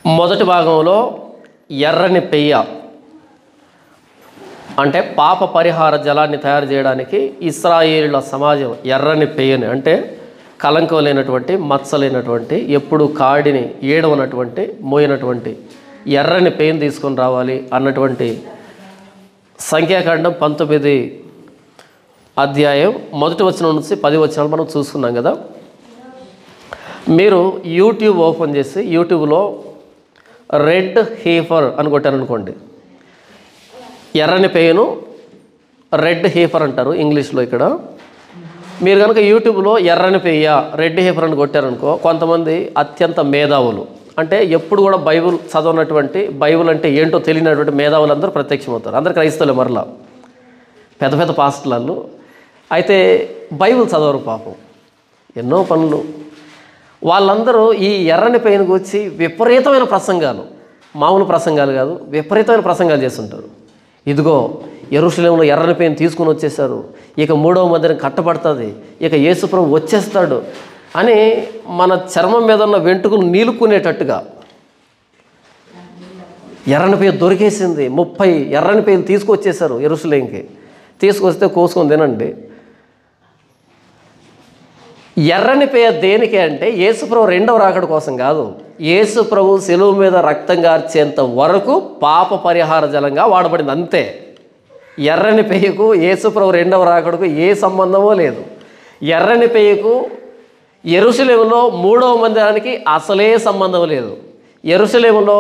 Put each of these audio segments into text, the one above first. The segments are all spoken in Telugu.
మొదటి భాగంలో ఎర్రని పెయ్య అంటే పాప పరిహార జలాన్ని తయారు చేయడానికి ఇస్రాయేలుల సమాజం ఎర్రని పెయ్యని అంటే కలంకం లేనటువంటి మచ్చ లేనటువంటి ఎప్పుడు కాడిని ఏడవనటువంటి మోయినటువంటి ఎర్రని పెయిన్ తీసుకొని రావాలి అన్నటువంటి సంఖ్యాకాండం పంతొమ్మిది అధ్యాయం మొదటి వచనం నుంచి పది వచనాలు మనం చూసుకున్నాం కదా మీరు యూట్యూబ్ ఓపెన్ చేసి యూట్యూబ్లో రెడ్ హీఫర్ అని కొట్టారనుకోండి ఎర్రని పేను రెడ్ హీఫర్ అంటారు ఇంగ్లీష్లో ఇక్కడ మీరు కనుక యూట్యూబ్లో ఎర్రని పెయ్య రెడ్ హీఫర్ అని కొట్టారనుకో కొంతమంది అత్యంత మేధావులు అంటే ఎప్పుడు కూడా బైబుల్ చదవనటువంటి బైబుల్ అంటే ఏంటో తెలియనటువంటి మేధావులందరూ ప్రత్యక్షమవుతారు అందరు క్రైస్తవులే మరలా పెద్ద పెద్ద పాస్టర్లు అయితే బైబిల్ చదవరు పాపం ఎన్నో పనులు వాళ్ళందరూ ఈ ఎర్రని పెయిన్ గురించి విపరీతమైన ప్రసంగాలు మామూలు ప్రసంగాలు కాదు విపరీతమైన ప్రసంగాలు చేస్తుంటారు ఇదిగో ఎరుషులేంలో ఎర్రని పెయిన్ తీసుకుని వచ్చేసారు ఇక మూడవ మందిరం కట్టబడుతుంది ఇక యేసుప్రభు వచ్చేస్తాడు అని మన చర్మం మీద ఉన్న వెంట్రుకలు నీలుకునేటట్టుగా ఎర్రని పేరు దొరికేసింది ముప్పై ఎర్రని పేరు తీసుకొచ్చేసారు ఎరుసలేంకి తీసుకొస్తే కోసుకొని తినండి ఎర్రని పేయ దేనికి అంటే యేసుప్రభు రెండవ రాకడ కోసం కాదు యేసుప్రభు సెలువు మీద రక్తం గార్చేంత వరకు పాప పరిహార జలంగా వాడబడింది అంతే ఎర్రని పేయకు యేసుప్రభు రెండవ రాకడకు ఏ సంబంధమో లేదు ఎర్రని పేయకు ఎరుసలేములో మూడవ మందిరానికి అసలే సంబంధం లేదు ఎరుసలేములో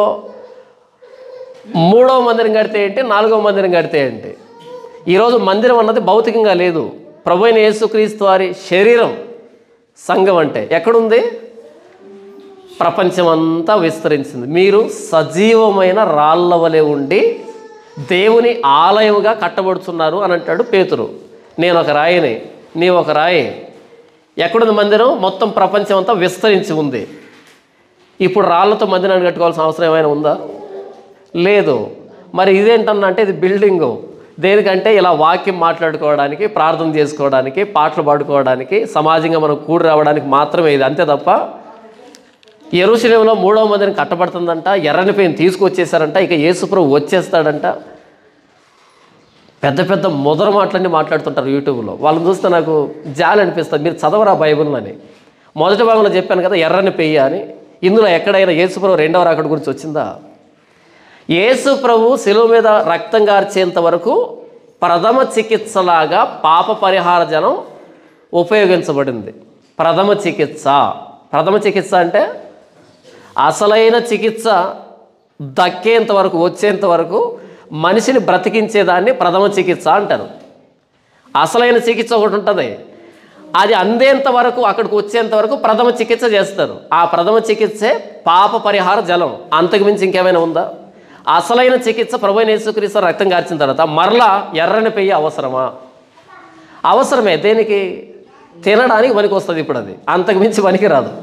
మూడవ మందిరం కడితే ఏంటి నాలుగవ మందిరం కడితే ఏంటి ఈరోజు మందిరం అన్నది భౌతికంగా లేదు ప్రభు అయిన యేసుక్రీస్తు వారి శరీరం సంఘం అంటే ఎక్కడుంది ప్రపంచమంతా విస్తరించింది మీరు సజీవమైన రాళ్ళ వలె ఉండి దేవుని ఆలయముగా కట్టబడుతున్నారు అని అంటాడు పేతురు నేను ఒక రాయిని నీ ఒక రాయి ఎక్కడుంది మందిరం మొత్తం ప్రపంచం అంతా విస్తరించి ఉంది ఇప్పుడు రాళ్ళతో మందిరాన్ని కట్టుకోవాల్సిన అవసరం ఏమైనా ఉందా లేదు మరి ఇదేంటన్నా అంటే ఇది బిల్డింగు దేనికంటే ఇలా వాక్యం మాట్లాడుకోవడానికి ప్రార్థన చేసుకోవడానికి పాటలు పాడుకోవడానికి సమాజంగా మనం కూడి రావడానికి మాత్రమే ఇది అంతే తప్ప ఎరుశలేంలో మూడవ మందిని కట్టబడుతుందంట ఎర్రని పేరు తీసుకొచ్చేసారంట ఇక యేసుప్రభు వచ్చేస్తాడంట పెద్ద పెద్ద ముదర మాటలన్నీ మాట్లాడుతుంటారు యూట్యూబ్లో వాళ్ళని చూస్తే నాకు జాలి అనిపిస్తుంది మీరు చదవరా బైబుల్ అని మొదటి భాగంలో చెప్పాను కదా ఎర్రని పెయ్య అని ఇందులో ఎక్కడైనా యేసుప్రభు రెండవ రాకడ గురించి వచ్చిందా యేసు ప్రభు శిలువ మీద రక్తం గార్చేంత వరకు ప్రథమ చికిత్సలాగా పాప పరిహార జనం ఉపయోగించబడింది ప్రథమ చికిత్స ప్రథమ చికిత్స అంటే అసలైన చికిత్స దక్కేంత వరకు వచ్చేంత వరకు మనిషిని బ్రతికించేదాన్ని ప్రథమ చికిత్స అంటారు అసలైన చికిత్స ఒకటి ఉంటుంది అది అందేంత వరకు అక్కడికి వచ్చేంత వరకు ప్రథమ చికిత్స చేస్తారు ఆ ప్రథమ చికిత్సే పాప పరిహార జలం అంతకు మించి ఇంకేమైనా ఉందా అసలైన చికిత్స ప్రభు యేసుక్రీస్తు రక్తం కార్చిన తర్వాత మరలా ఎర్రని పెయ్యి అవసరమా అవసరమే దేనికి తినడానికి పనికి వస్తుంది ఇప్పుడు అది అంతకు మించి పనికి రాదు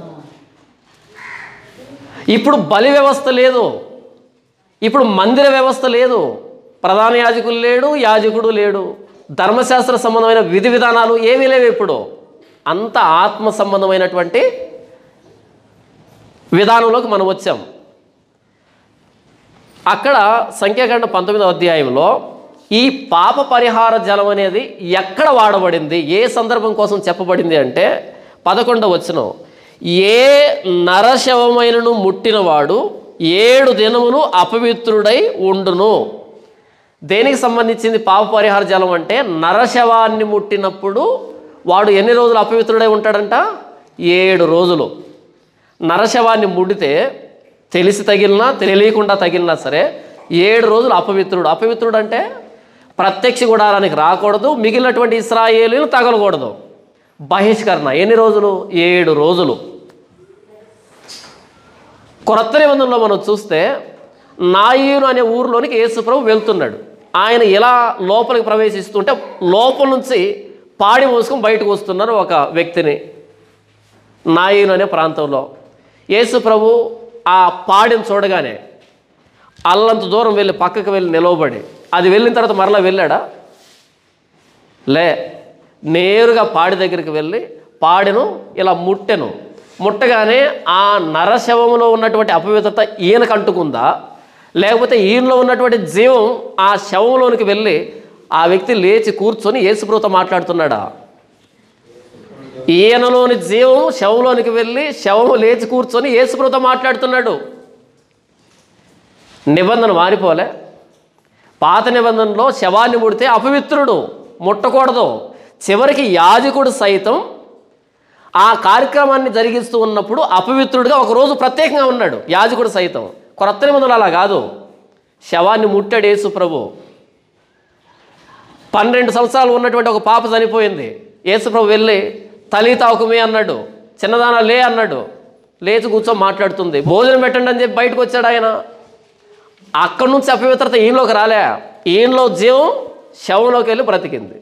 ఇప్పుడు బలి వ్యవస్థ లేదు ఇప్పుడు మందిర వ్యవస్థ లేదు ప్రధాన యాజకులు లేడు యాజకుడు లేడు ధర్మశాస్త్ర సంబంధమైన విధి విధానాలు ఏమీ లేవు ఇప్పుడు అంత ఆత్మ సంబంధమైనటువంటి విధానంలోకి మనం వచ్చాం అక్కడ సంఖ్యాకాండ పంతొమ్మిదవ అధ్యాయంలో ఈ పాప పరిహార జలం అనేది ఎక్కడ వాడబడింది ఏ సందర్భం కోసం చెప్పబడింది అంటే పదకొండవ వచనం ఏ నరశవమైనను ముట్టినవాడు ఏడు దినములు అపవిత్రుడై ఉండును దేనికి సంబంధించింది పాప పరిహార జలం అంటే నరశవాన్ని ముట్టినప్పుడు వాడు ఎన్ని రోజులు అపవిత్రుడై ఉంటాడంట ఏడు రోజులు నరశవాన్ని ముడితే తెలిసి తగిలినా తెలియకుండా తగిలినా సరే ఏడు రోజులు అపవిత్రుడు అపవిత్రుడు అంటే ప్రత్యక్ష గుడారానికి రాకూడదు మిగిలినటువంటి ఇస్రాయేలీలు తగలకూడదు బహిష్కరణ ఎన్ని రోజులు ఏడు రోజులు కొత్త నిబంధనలో మనం చూస్తే నాయును అనే ఊరిలోనికి యేసుప్రభు వెళ్తున్నాడు ఆయన ఎలా లోపలికి ప్రవేశిస్తుంటే లోపల నుంచి పాడి మోసుకొని బయటకు వస్తున్నారు ఒక వ్యక్తిని నాయును అనే ప్రాంతంలో యేసు ప్రభు ఆ పాడిని చూడగానే అల్లంత దూరం వెళ్ళి పక్కకు వెళ్ళి నిలవబడి అది వెళ్ళిన తర్వాత మరలా వెళ్ళాడా లే నేరుగా పాడి దగ్గరికి వెళ్ళి పాడెను ఇలా ముట్టెను ముట్టగానే ఆ నరశవంలో ఉన్నటువంటి అపవిత్రత ఈయనకు అంటుకుందా లేకపోతే ఈయనలో ఉన్నటువంటి జీవం ఆ శవంలోనికి వెళ్ళి ఆ వ్యక్తి లేచి కూర్చొని యేసుప్రభుతో మాట్లాడుతున్నాడా ఈయనలోని జీవం శవంలోనికి వెళ్ళి శవం లేచి కూర్చొని యేసుప్రభుతో మాట్లాడుతున్నాడు నిబంధన మారిపోలే పాత నిబంధనలో శవాన్ని ముడితే అపవిత్రుడు ముట్టకూడదు చివరికి యాజకుడు సైతం ఆ కార్యక్రమాన్ని జరిగిస్తూ ఉన్నప్పుడు అపవిత్రుడిగా ఒకరోజు ప్రత్యేకంగా ఉన్నాడు యాజకుడు సైతం కొత్త నిబంధనలు అలా కాదు శవాన్ని ముట్టాడు యేసు ప్రభు పన్నెండు సంవత్సరాలు ఉన్నటువంటి ఒక పాప చనిపోయింది యేసుప్రభు వెళ్ళి తల్లి తాకుమే అన్నాడు చిన్నదాన లే అన్నాడు లేచి కూర్చొని మాట్లాడుతుంది భోజనం పెట్టండి అని చెప్పి బయటకు వచ్చాడు ఆయన అక్కడి నుంచి అపవిత్రత ఈయనలోకి రాలే ఈయనలో జీవం శవంలోకి వెళ్ళి బ్రతికింది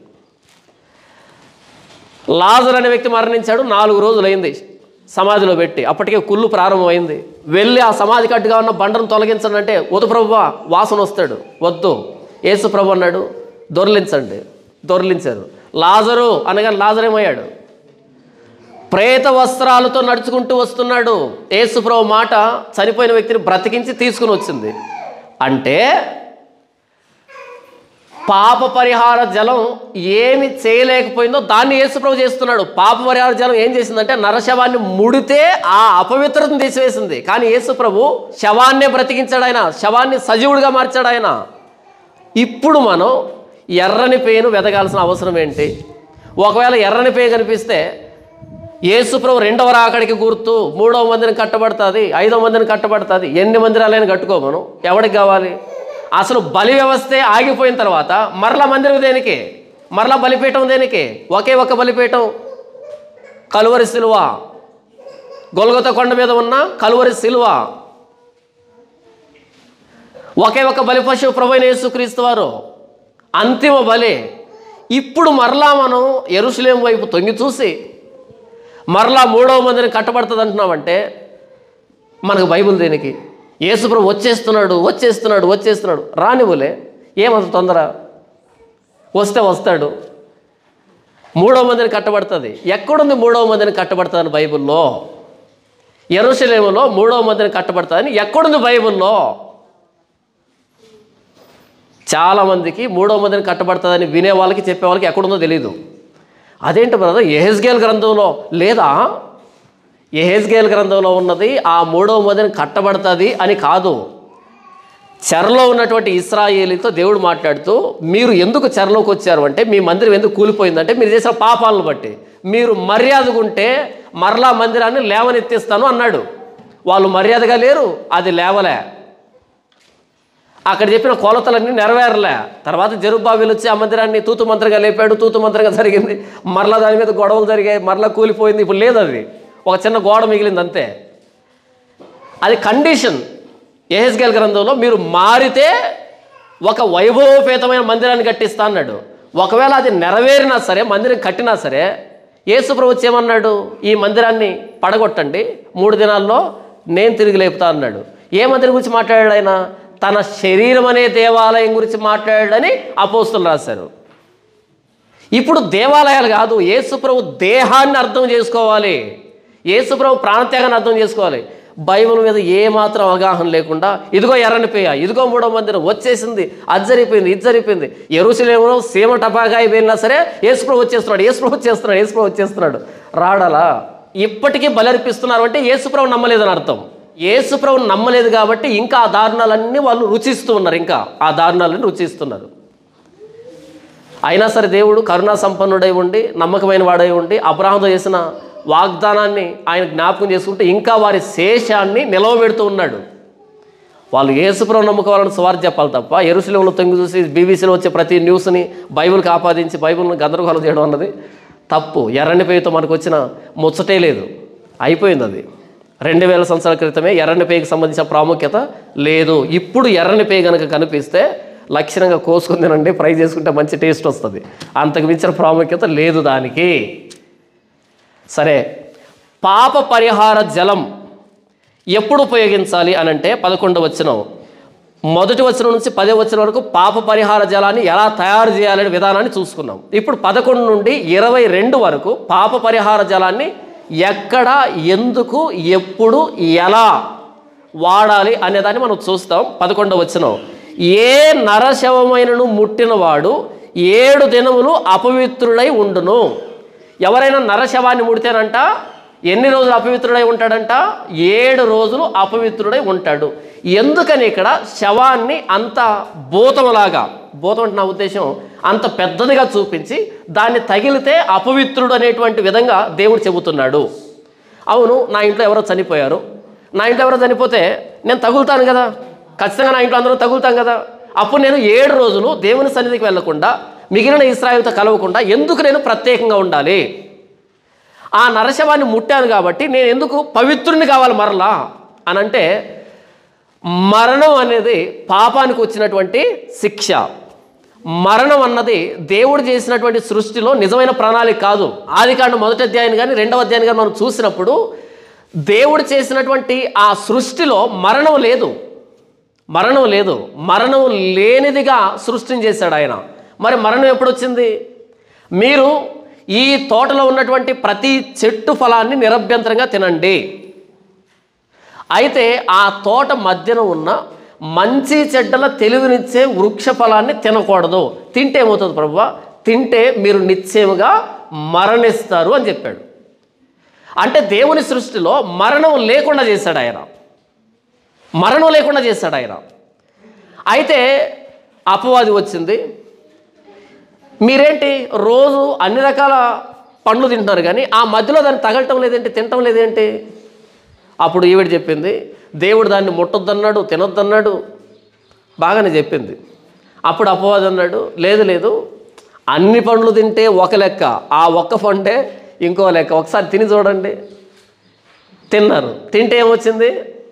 లాజర్ అనే వ్యక్తి మరణించాడు నాలుగు రోజులు అయింది సమాధిలో పెట్టి అప్పటికే కుళ్ళు ప్రారంభమైంది వెళ్ళి ఆ సమాధి కట్టుగా ఉన్న బండను తొలగించండి అంటే వద్దు ప్రభువా వాసన వస్తాడు వద్దు యేసు ప్రభు అన్నాడు దొర్లించండి దొర్లించారు లాజరు అనగానే లాజరేమయ్యాడు ప్రేత వస్త్రాలతో నడుచుకుంటూ వస్తున్నాడు యేసుప్రభు మాట చనిపోయిన వ్యక్తిని బ్రతికించి తీసుకుని వచ్చింది అంటే పాప పరిహార జలం ఏమి చేయలేకపోయిందో దాన్ని యేసుప్రభు చేస్తున్నాడు పాప పరిహార జలం ఏం చేసిందంటే నరశవాన్ని ముడితే ఆ అపవిత్రతను తీసివేసింది కానీ యేసుప్రభు శవాన్నే బ్రతికించాడు ఆయన శవాన్ని సజీవుడిగా మార్చాడు ఆయన ఇప్పుడు మనం ఎర్రని పేను వెతకాల్సిన అవసరం ఏంటి ఒకవేళ ఎర్రని పేయ కనిపిస్తే యేసుప్రభు రెండవ రాకడికి గుర్తు మూడవ మందిని కట్టబడుతుంది ఐదవ మందిని కట్టబడుతుంది ఎన్ని మందిరాలైనా కట్టుకోమను ఎవరికి కావాలి అసలు బలి వ్యవస్థే ఆగిపోయిన తర్వాత మరలా మందిరం దేనికి మరలా బలిపీఠం దేనికి ఒకే ఒక బలిపీఠం కలువరి సిలువ గొలగొత కొండ మీద ఉన్న కలువరి సిలువ ఒకే ఒక బలి పశువు ప్రభైన యేసుక్రీస్తు వారు అంతిమ బలి ఇప్పుడు మరలా మనం ఎరుసలేం వైపు తొంగి చూసి మరలా మూడవ మందిని కట్టబడుతుంది అంటున్నామంటే మనకు బైబిల్ దేనికి యేసుప్రభు వచ్చేస్తున్నాడు వచ్చేస్తున్నాడు వచ్చేస్తున్నాడు రానివ్వలే ఏమంత తొందర వస్తే వస్తాడు మూడవ మందిని కట్టబడుతుంది ఎక్కడుంది మూడవ మందిని కట్టబడుతుందని బైబిల్లో ఎరుసలేములో మూడవ మందిని కట్టబడుతుందని ఎక్కడుంది బైబిల్లో చాలామందికి మూడవ మందిని కట్టబడుతుందని వినే వాళ్ళకి చెప్పే వాళ్ళకి ఎక్కడుందో తెలియదు అదేంటి బ్రదర్ ఎహెజ్గేల్ గ్రంథంలో లేదా ఎహెజ్గేల్ గ్రంథంలో ఉన్నది ఆ మూడవ మందిని కట్టబడుతుంది అని కాదు చెరలో ఉన్నటువంటి ఇస్రాయేలీతో దేవుడు మాట్లాడుతూ మీరు ఎందుకు చెరలోకి వచ్చారు అంటే మీ మందిరం ఎందుకు కూలిపోయిందంటే మీరు చేసిన పాపాలను బట్టి మీరు మర్యాదగుంటే మరలా మందిరాన్ని లేవనెత్తిస్తాను అన్నాడు వాళ్ళు మర్యాదగా లేరు అది లేవలే అక్కడ చెప్పిన కొలతలన్నీ నెరవేరలే తర్వాత జరుబాబులు వచ్చి ఆ మందిరాన్ని తూతు మంత్రిగా లేపాడు తూతు మంత్రిగా జరిగింది మరలా దాని మీద గొడవలు జరిగాయి మరలా కూలిపోయింది ఇప్పుడు లేదు అది ఒక చిన్న గోడ మిగిలింది అంతే అది కండిషన్ ఏహెస్గేల్ గ్రంథంలో మీరు మారితే ఒక వైభవోపేతమైన మందిరాన్ని కట్టిస్తా అన్నాడు ఒకవేళ అది నెరవేరినా సరే మందిరం కట్టినా సరే యేసు ప్రభు ఏమన్నాడు ఈ మందిరాన్ని పడగొట్టండి మూడు దినాల్లో నేను తిరిగి లేపుతా అన్నాడు ఏ మందిరం గురించి మాట్లాడాడు ఆయన తన శరీరం అనే దేవాలయం గురించి మాట్లాడాడని అపోస్తులు రాశారు ఇప్పుడు దేవాలయాలు కాదు యేసుప్రభు దేహాన్ని అర్థం చేసుకోవాలి యేసుప్రభు ప్రాణత్యాగాన్ని అర్థం చేసుకోవాలి బైబిల్ మీద ఏ మాత్రం అవగాహన లేకుండా ఇదిగో ఎర్రని పేయ ఇదిగో మూడో మందిరం వచ్చేసింది అది జరిగిపోయింది ఇది జరిగిపోయింది ఎరుసలేములో సీమ టపాకాయ వెళ్ళినా సరే యేసుప్రభు వచ్చేస్తున్నాడు యేసుప్రభు వచ్చేస్తున్నాడు యేసుప్రభు వచ్చేస్తున్నాడు రాడలా ఇప్పటికీ బలర్పిస్తున్నారు అంటే యేసుప్రభు నమ్మలేదని అర్థం యేసుప్రభు నమ్మలేదు కాబట్టి ఇంకా ఆ దారుణాలన్నీ వాళ్ళు రుచిస్తూ ఉన్నారు ఇంకా ఆ దారుణాలన్నీ రుచిస్తున్నారు అయినా సరే దేవుడు కరుణా సంపన్నుడై ఉండి నమ్మకమైన వాడై ఉండి అబ్రాహంతో చేసిన వాగ్దానాన్ని ఆయన జ్ఞాపకం చేసుకుంటూ ఇంకా వారి శేషాన్ని నిలవబెడుతూ ఉన్నాడు వాళ్ళు యేసుప్రభు నమ్ముకోవాలని స్వార్థ చెప్పాలి తప్ప ఎరుసలంలో తొంగి చూసి బీబీసీలో వచ్చే ప్రతి న్యూస్ని బైబిల్కి ఆపాదించి బైబిల్ని గందరగోళం చేయడం అన్నది తప్పు ఎర్రని పేరుతో మనకు వచ్చిన ముచ్చటే లేదు అయిపోయింది అది రెండు వేల సంవత్సరాల క్రితమే ఎర్రని పేయకి సంబంధించిన ప్రాముఖ్యత లేదు ఇప్పుడు ఎర్రని పేయ కనుక కనిపిస్తే లక్షణంగా కోసుకుని తినండి ఫ్రై చేసుకుంటే మంచి టేస్ట్ వస్తుంది అంతకు మించిన ప్రాముఖ్యత లేదు దానికి సరే పాప పరిహార జలం ఎప్పుడు ఉపయోగించాలి అని అంటే పదకొండు వచనం మొదటి వచనం నుంచి పదే వచనం వరకు పాప పరిహార జలాన్ని ఎలా తయారు చేయాలనే విధానాన్ని చూసుకున్నాం ఇప్పుడు పదకొండు నుండి ఇరవై రెండు వరకు పాప పరిహార జలాన్ని ఎక్కడ ఎందుకు ఎప్పుడు ఎలా వాడాలి అనేదాన్ని మనం చూస్తాం పదకొండవ వచనం ఏ నరశవమైనను ముట్టినవాడు ఏడు దినములు అపవిత్రుడై ఉండును ఎవరైనా నరశవాన్ని ముడితేనంట ఎన్ని రోజులు అపవిత్రుడై ఉంటాడంట ఏడు రోజులు అపవిత్రుడై ఉంటాడు ఎందుకని ఇక్కడ శవాన్ని అంత భూతంలాగా భూతం అంటే నా ఉద్దేశం అంత పెద్దదిగా చూపించి దాన్ని తగిలితే అపవిత్రుడు అనేటువంటి విధంగా దేవుడు చెబుతున్నాడు అవును నా ఇంట్లో ఎవరో చనిపోయారు నా ఇంట్లో ఎవరో చనిపోతే నేను తగులుతాను కదా ఖచ్చితంగా నా ఇంట్లో అందరూ తగులుతాం కదా అప్పుడు నేను ఏడు రోజులు దేవుని సన్నిధికి వెళ్లకుండా మిగిలిన ఇస్రాయిల్తో కలవకుండా ఎందుకు నేను ప్రత్యేకంగా ఉండాలి ఆ నరశవాన్ని ముట్టాను కాబట్టి నేను ఎందుకు పవిత్రుని కావాలి మరలా అని అంటే మరణం అనేది పాపానికి వచ్చినటువంటి శిక్ష మరణం అన్నది దేవుడు చేసినటువంటి సృష్టిలో నిజమైన ప్రణాళిక కాదు ఆది కాండ మొదటి అధ్యాయం కానీ రెండవ అధ్యాయం కానీ మనం చూసినప్పుడు దేవుడు చేసినటువంటి ఆ సృష్టిలో మరణం లేదు మరణం లేదు మరణం లేనిదిగా సృష్టిని చేశాడు ఆయన మరి మరణం ఎప్పుడు వచ్చింది మీరు ఈ తోటలో ఉన్నటువంటి ప్రతి చెట్టు ఫలాన్ని నిరభ్యంతరంగా తినండి అయితే ఆ తోట మధ్యన ఉన్న మంచి చెడ్డల తెలివినిచ్చే వృక్ష ఫలాన్ని తినకూడదు తింటే ఏమవుతుంది ప్రభు తింటే మీరు నిశ్చయముగా మరణిస్తారు అని చెప్పాడు అంటే దేవుని సృష్టిలో మరణం లేకుండా చేశాడు ఆయన మరణం లేకుండా చేశాడు ఆయన అయితే అపవాది వచ్చింది మీరేంటి రోజు అన్ని రకాల పండ్లు తింటున్నారు కానీ ఆ మధ్యలో దాన్ని తగలటం లేదేంటి తినటం లేదేంటి అప్పుడు ఈవిడ చెప్పింది దేవుడు దాన్ని ముట్టొద్దన్నాడు తినొద్దన్నాడు బాగానే చెప్పింది అప్పుడు అపవాది అన్నాడు లేదు లేదు అన్ని పండ్లు తింటే ఒక లెక్క ఆ ఒక్క పండే ఇంకో లెక్క ఒకసారి తిని చూడండి తిన్నారు తింటే ఏమొచ్చింది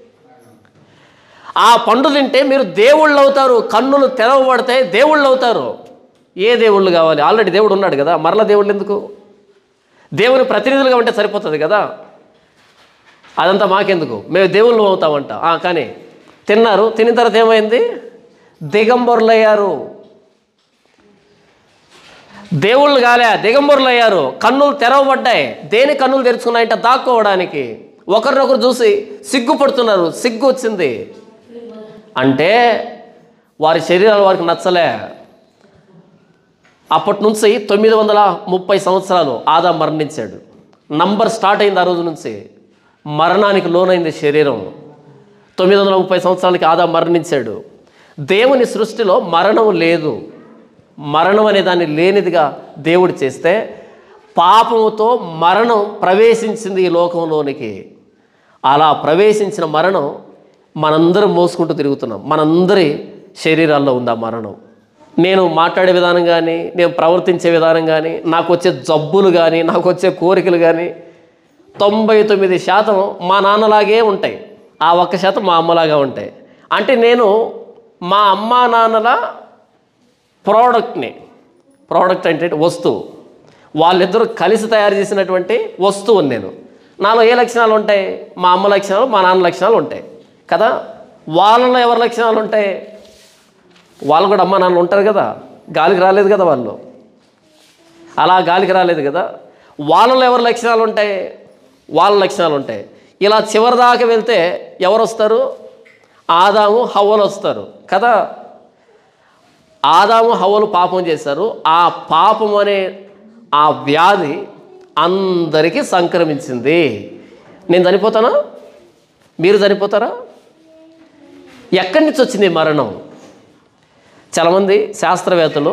ఆ పండు తింటే మీరు దేవుళ్ళు అవుతారు కన్నులు తెరవబడతాయి దేవుళ్ళు అవుతారు ఏ దేవుళ్ళు కావాలి ఆల్రెడీ దేవుడు ఉన్నాడు కదా మరల దేవుళ్ళు ఎందుకు దేవుని ప్రతినిధులుగా ఉంటే సరిపోతుంది కదా అదంతా మాకెందుకు మేము దేవుళ్ళు అవుతామంట ఆ, కానీ తిన్నారు తిన్న తర్వాత ఏమైంది దిగంబరులయ్యారు దేవుళ్ళు కాలే దిగంబరులు అయ్యారు కన్నులు తెరవబడ్డాయి దేని కన్నులు తెరుచుకున్నాయంటే దాక్కోవడానికి ఒకరినొకరు చూసి సిగ్గుపడుతున్నారు సిగ్గు వచ్చింది అంటే వారి శరీరాలు వారికి నచ్చలే అప్పటి నుంచి తొమ్మిది వందల ముప్పై సంవత్సరాలు ఆదా మరణించాడు నంబర్ స్టార్ట్ అయింది ఆ రోజు నుంచి మరణానికి లోనైంది శరీరం తొమ్మిది వందల ముప్పై సంవత్సరాలకి ఆదా మరణించాడు దేవుని సృష్టిలో మరణం లేదు మరణం అనే దాన్ని లేనిదిగా దేవుడు చేస్తే పాపముతో మరణం ప్రవేశించింది ఈ లోకంలోనికి అలా ప్రవేశించిన మరణం మనందరం మోసుకుంటూ తిరుగుతున్నాం మనందరి శరీరాల్లో ఉంది ఆ మరణం నేను మాట్లాడే విధానం కానీ నేను ప్రవర్తించే విధానం కానీ నాకు వచ్చే జబ్బులు కానీ నాకు వచ్చే కోరికలు కానీ తొంభై తొమ్మిది శాతం మా నాన్నలాగే ఉంటాయి ఆ ఒక్క శాతం మా అమ్మలాగా ఉంటాయి అంటే నేను మా అమ్మా నాన్నల ప్రోడక్ట్ని ప్రోడక్ట్ అంటే వస్తువు వాళ్ళిద్దరూ కలిసి తయారు చేసినటువంటి వస్తువుని నేను నాలో ఏ లక్షణాలు ఉంటాయి మా అమ్మ లక్షణాలు మా నాన్న లక్షణాలు ఉంటాయి కదా వాళ్ళలో ఎవరి లక్షణాలు ఉంటాయి వాళ్ళు కూడా అమ్మ నాన్న ఉంటారు కదా గాలికి రాలేదు కదా వాళ్ళు అలా గాలికి రాలేదు కదా వాళ్ళలో ఎవరి లక్షణాలు ఉంటాయి వాళ్ళ లక్షణాలు ఉంటాయి ఇలా చివరి దాకా వెళ్తే ఎవరు వస్తారు ఆదాము హవ్వలు వస్తారు కదా ఆదాము హవ్వలు పాపం చేశారు ఆ పాపం అనే ఆ వ్యాధి అందరికీ సంక్రమించింది నేను చనిపోతానా మీరు చనిపోతారా ఎక్కడి నుంచి వచ్చింది ఈ మరణం చాలామంది శాస్త్రవేత్తలు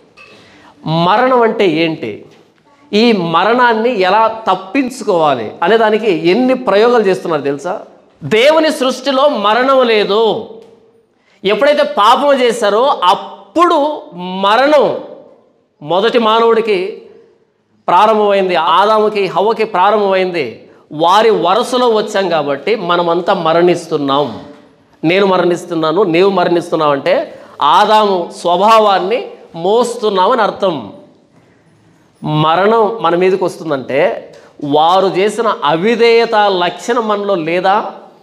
మరణం అంటే ఏంటి ఈ మరణాన్ని ఎలా తప్పించుకోవాలి అనే దానికి ఎన్ని ప్రయోగాలు చేస్తున్నారు తెలుసా దేవుని సృష్టిలో మరణం లేదు ఎప్పుడైతే పాపం చేశారో అప్పుడు మరణం మొదటి మానవుడికి ప్రారంభమైంది ఆదాముకి హవ్వకి ప్రారంభమైంది వారి వరుసలో వచ్చాం కాబట్టి మనమంతా మరణిస్తున్నాం నేను మరణిస్తున్నాను నీవు మరణిస్తున్నావు అంటే ఆదాము స్వభావాన్ని మోస్తున్నామని అర్థం మరణం మన మీదకి వస్తుందంటే వారు చేసిన అవిధేయత లక్షణం మనలో లేదా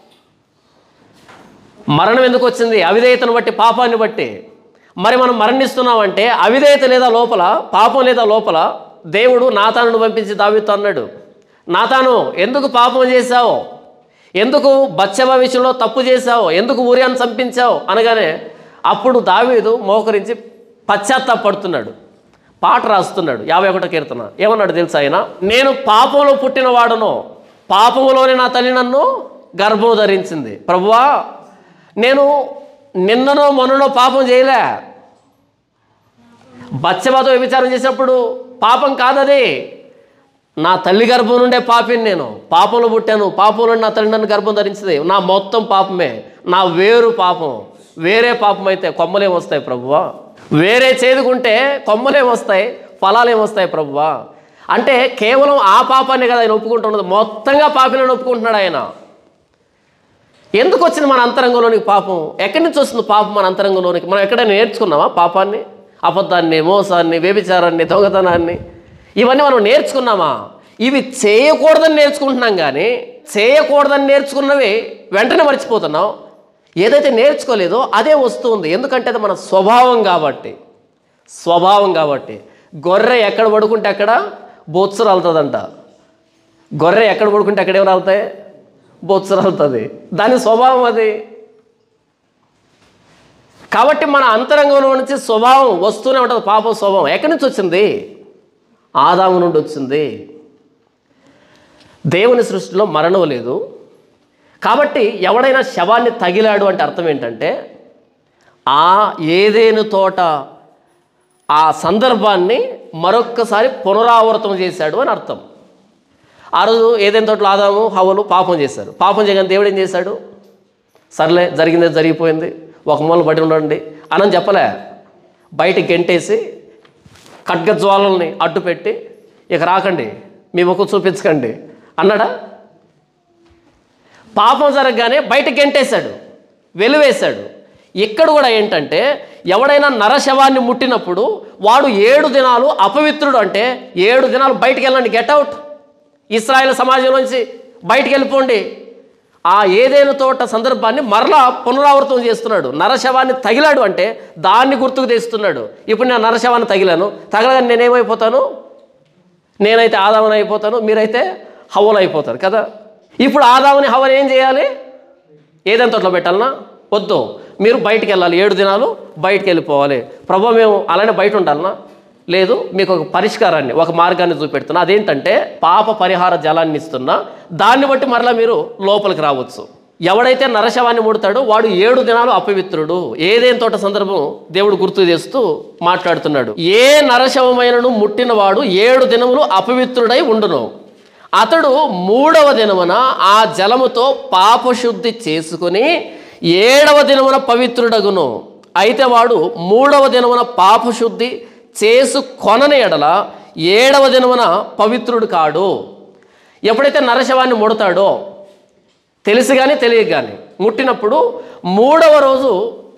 మరణం ఎందుకు వచ్చింది అవిధేయతను బట్టి పాపాన్ని బట్టి మరి మనం మరణిస్తున్నామంటే అవిధేయత లేదా లోపల పాపం లేదా లోపల దేవుడు నాతానుడు పంపించి దావితో అన్నాడు నాతాను ఎందుకు పాపం చేశావు ఎందుకు బచ్చవ విషయంలో తప్పు చేశావు ఎందుకు ఊరియాన్ని చంపించావు అనగానే అప్పుడు దావీదు మోకరించి పశ్చాత్తాపడుతున్నాడు పాట రాస్తున్నాడు యాభై ఒకటో కీర్తన ఏమన్నాడు తెలుసా ఆయన నేను పాపంలో పుట్టిన వాడును పాపములోనే నా తల్లి నన్ను గర్భం ధరించింది ప్రభువా నేను నిన్ననో మొన్ననో పాపం చేయలే బచ్చబాతో వ్యభిచారం చేసినప్పుడు పాపం కాదది నా తల్లి గర్భం నుండే పాపిని నేను పాపంలో పుట్టాను పాపంలో నా తల్లి నన్ను గర్భం ధరించింది నా మొత్తం పాపమే నా వేరు పాపం వేరే పాపం అయితే కొమ్మలేం వస్తాయి ప్రభువా వేరే చేదుకుంటే కొమ్మలేం వస్తాయి ఫలాలేం వస్తాయి ప్రభువా అంటే కేవలం ఆ పాపాన్ని కదా ఆయన ఒప్పుకుంటున్నది మొత్తంగా పాపిలను ఒప్పుకుంటున్నాడు ఆయన ఎందుకు వచ్చింది మన అంతరంగంలోనికి పాపం ఎక్కడి నుంచి వస్తుంది పాపం మన అంతరంగంలోనికి మనం ఎక్కడైనా నేర్చుకున్నామా పాపాన్ని అబద్ధాన్ని మోసాన్ని వ్యభిచారాన్ని దొంగతనాన్ని ఇవన్నీ మనం నేర్చుకున్నామా ఇవి చేయకూడదని నేర్చుకుంటున్నాం కానీ చేయకూడదని నేర్చుకున్నవి వెంటనే మర్చిపోతున్నాం ఏదైతే నేర్చుకోలేదో అదే వస్తుంది ఎందుకంటే అది మన స్వభావం కాబట్టి స్వభావం కాబట్టి గొర్రె ఎక్కడ పడుకుంటే అక్కడ బొత్సు రాలుతుందంట గొర్రె ఎక్కడ పడుకుంటే అక్కడ ఏం రాలుతాయి బొత్సు రాలుతుంది దాని స్వభావం అది కాబట్టి మన అంతరంగంలో నుంచి స్వభావం వస్తూనే ఉంటుంది పాపం స్వభావం ఎక్కడి నుంచి వచ్చింది ఆదాము నుండి వచ్చింది దేవుని సృష్టిలో మరణం లేదు కాబట్టి ఎవడైనా శవాన్ని తగిలాడు అంటే అర్థం ఏంటంటే ఆ ఏదేను తోట ఆ సందర్భాన్ని మరొక్కసారి పునరావృతం చేశాడు అని అర్థం ఆ రోజు ఏదైనా తోటలో ఆదాము హవలు పాపం చేశారు పాపం చేయగానే దేవుడు ఏం చేశాడు సర్లే జరిగింది జరిగిపోయింది ఒక మూల పడి ఉండండి అని చెప్పలే బయట గెంటేసి ఖడ్గజ్వాలల్ని అడ్డు పెట్టి ఇక రాకండి మీ ముఖం చూపించకండి అన్నాడా పాపం జరగగానే బయట గెంటేశాడు వెలువేశాడు ఇక్కడ కూడా ఏంటంటే ఎవడైనా నరశవాన్ని ముట్టినప్పుడు వాడు ఏడు దినాలు అపవిత్రుడు అంటే ఏడు దినాలు బయటికి వెళ్ళండి గెట్ అవుట్ ఇస్రాయేల్ సమాజంలోంచి బయటికి వెళ్ళిపోండి ఆ ఏదైనా తోట సందర్భాన్ని మరలా పునరావృతం చేస్తున్నాడు నరశవాన్ని తగిలాడు అంటే దాన్ని గుర్తుకు తెస్తున్నాడు ఇప్పుడు నేను నరశవాన్ని తగిలాను తగలగానే నేనేమైపోతాను నేనైతే ఆదామని అయిపోతాను మీరైతే హవ్వలు అయిపోతారు కదా ఇప్పుడు ఆదామని హవని ఏం చేయాలి ఏదైనా తోటలో పెట్టాలనా వద్దు మీరు బయటికి వెళ్ళాలి ఏడు దినాలు బయటికి వెళ్ళిపోవాలి ప్రభు మేము అలానే బయట ఉండాలనా లేదు మీకు ఒక పరిష్కారాన్ని ఒక మార్గాన్ని చూపెడుతున్నా అదేంటంటే పాప పరిహార జలాన్ని ఇస్తున్నా దాన్ని బట్టి మరలా మీరు లోపలికి రావచ్చు ఎవడైతే నరశవాన్ని ముడతాడో వాడు ఏడు దినాలు అపవిత్రుడు ఏదేం తోట సందర్భం దేవుడు గుర్తు చేస్తూ మాట్లాడుతున్నాడు ఏ నరశవమైనను ముట్టినవాడు ఏడు దినములు అపవిత్రుడై ఉండును అతడు మూడవ దినమున ఆ జలముతో పాపశుద్ధి చేసుకుని ఏడవ దినమున పవిత్రుడగును అయితే వాడు మూడవ దినమున పాపశుద్ధి చేసుకొనని ఎడల ఏడవ దినమున పవిత్రుడు కాడు ఎప్పుడైతే నరశవాన్ని ముడతాడో తెలిసి కానీ తెలియక కానీ ముట్టినప్పుడు మూడవ రోజు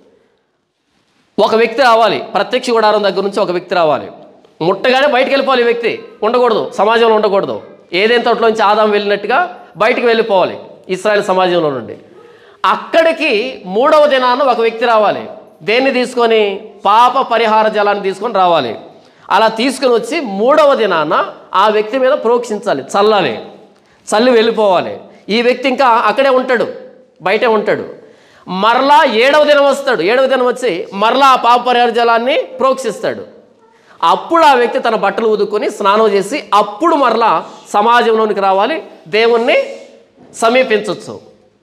ఒక వ్యక్తి రావాలి ప్రత్యక్ష గుడారం దగ్గర నుంచి ఒక వ్యక్తి రావాలి ముట్టగానే బయటికి వెళ్ళిపోవాలి ఈ వ్యక్తి ఉండకూడదు సమాజంలో ఉండకూడదు ఏదైనా తోటలోంచి ఆదాం వెళ్ళినట్టుగా బయటికి వెళ్ళిపోవాలి ఇస్రాయల్ సమాజంలో నుండి అక్కడికి మూడవ దినాన ఒక వ్యక్తి రావాలి దేన్ని తీసుకొని పాప పరిహార జలాన్ని తీసుకొని రావాలి అలా తీసుకొని వచ్చి మూడవ దినాన ఆ వ్యక్తి మీద ప్రోక్షించాలి చల్లాలి చల్లి వెళ్ళిపోవాలి ఈ వ్యక్తి ఇంకా అక్కడే ఉంటాడు బయటే ఉంటాడు మరలా ఏడవ దినం వస్తాడు ఏడవ దినం వచ్చి మరలా ఆ పాప పరిహార జలాన్ని ప్రోక్షిస్తాడు అప్పుడు ఆ వ్యక్తి తన బట్టలు ఉదుకొని స్నానం చేసి అప్పుడు మరలా సమాజంలోనికి రావాలి దేవుణ్ణి సమీపించవచ్చు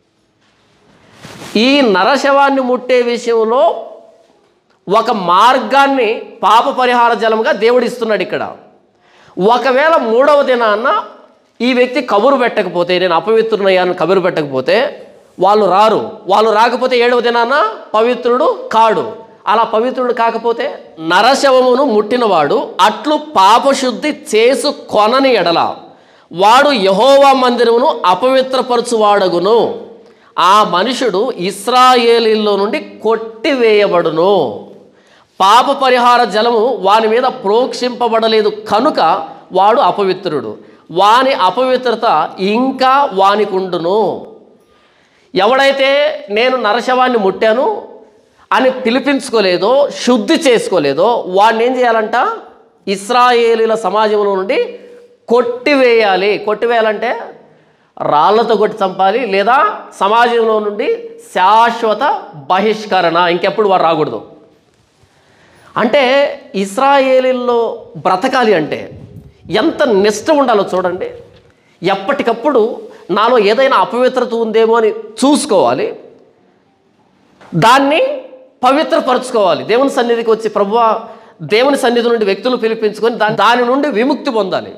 ఈ నరశవాన్ని ముట్టే విషయంలో ఒక మార్గాన్ని పాప పరిహార జలంగా దేవుడు ఇస్తున్నాడు ఇక్కడ ఒకవేళ మూడవ దినాన్న ఈ వ్యక్తి కబురు పెట్టకపోతే నేను అపవిత్రునయ్యాను కబురు పెట్టకపోతే వాళ్ళు రారు వాళ్ళు రాకపోతే ఏడవ దినాన పవిత్రుడు కాడు అలా పవిత్రుడు కాకపోతే నరశవమును ముట్టినవాడు అట్లు పాపశుద్ధి చేసు కొనని ఎడల వాడు యహోవా మందిరమును అపవిత్రపరచువాడగును ఆ మనుషుడు ఇస్రాయేలీల్లో నుండి కొట్టివేయబడును పాప పరిహార జలము వాని మీద ప్రోక్షింపబడలేదు కనుక వాడు అపవిత్రుడు వాని అపవిత్రత ఇంకా వానికుండును ఎవడైతే నేను నరశవాన్ని ముట్టాను అని పిలిపించుకోలేదో శుద్ధి చేసుకోలేదో వాడిని ఏం చేయాలంట ఇస్రాయేలీల సమాజంలో నుండి కొట్టివేయాలి కొట్టివేయాలంటే రాళ్లతో కొట్టి చంపాలి లేదా సమాజంలో నుండి శాశ్వత బహిష్కరణ ఇంకెప్పుడు వారు రాకూడదు అంటే ఇస్రాయేలీల్లో బ్రతకాలి అంటే ఎంత నిష్ట ఉండాలో చూడండి ఎప్పటికప్పుడు నాలో ఏదైనా అపవిత్రత ఉందేమో అని చూసుకోవాలి దాన్ని పవిత్రపరచుకోవాలి దేవుని సన్నిధికి వచ్చి ప్రభువా దేవుని సన్నిధి నుండి వ్యక్తులు పిలిపించుకొని దాని దాని నుండి విముక్తి పొందాలి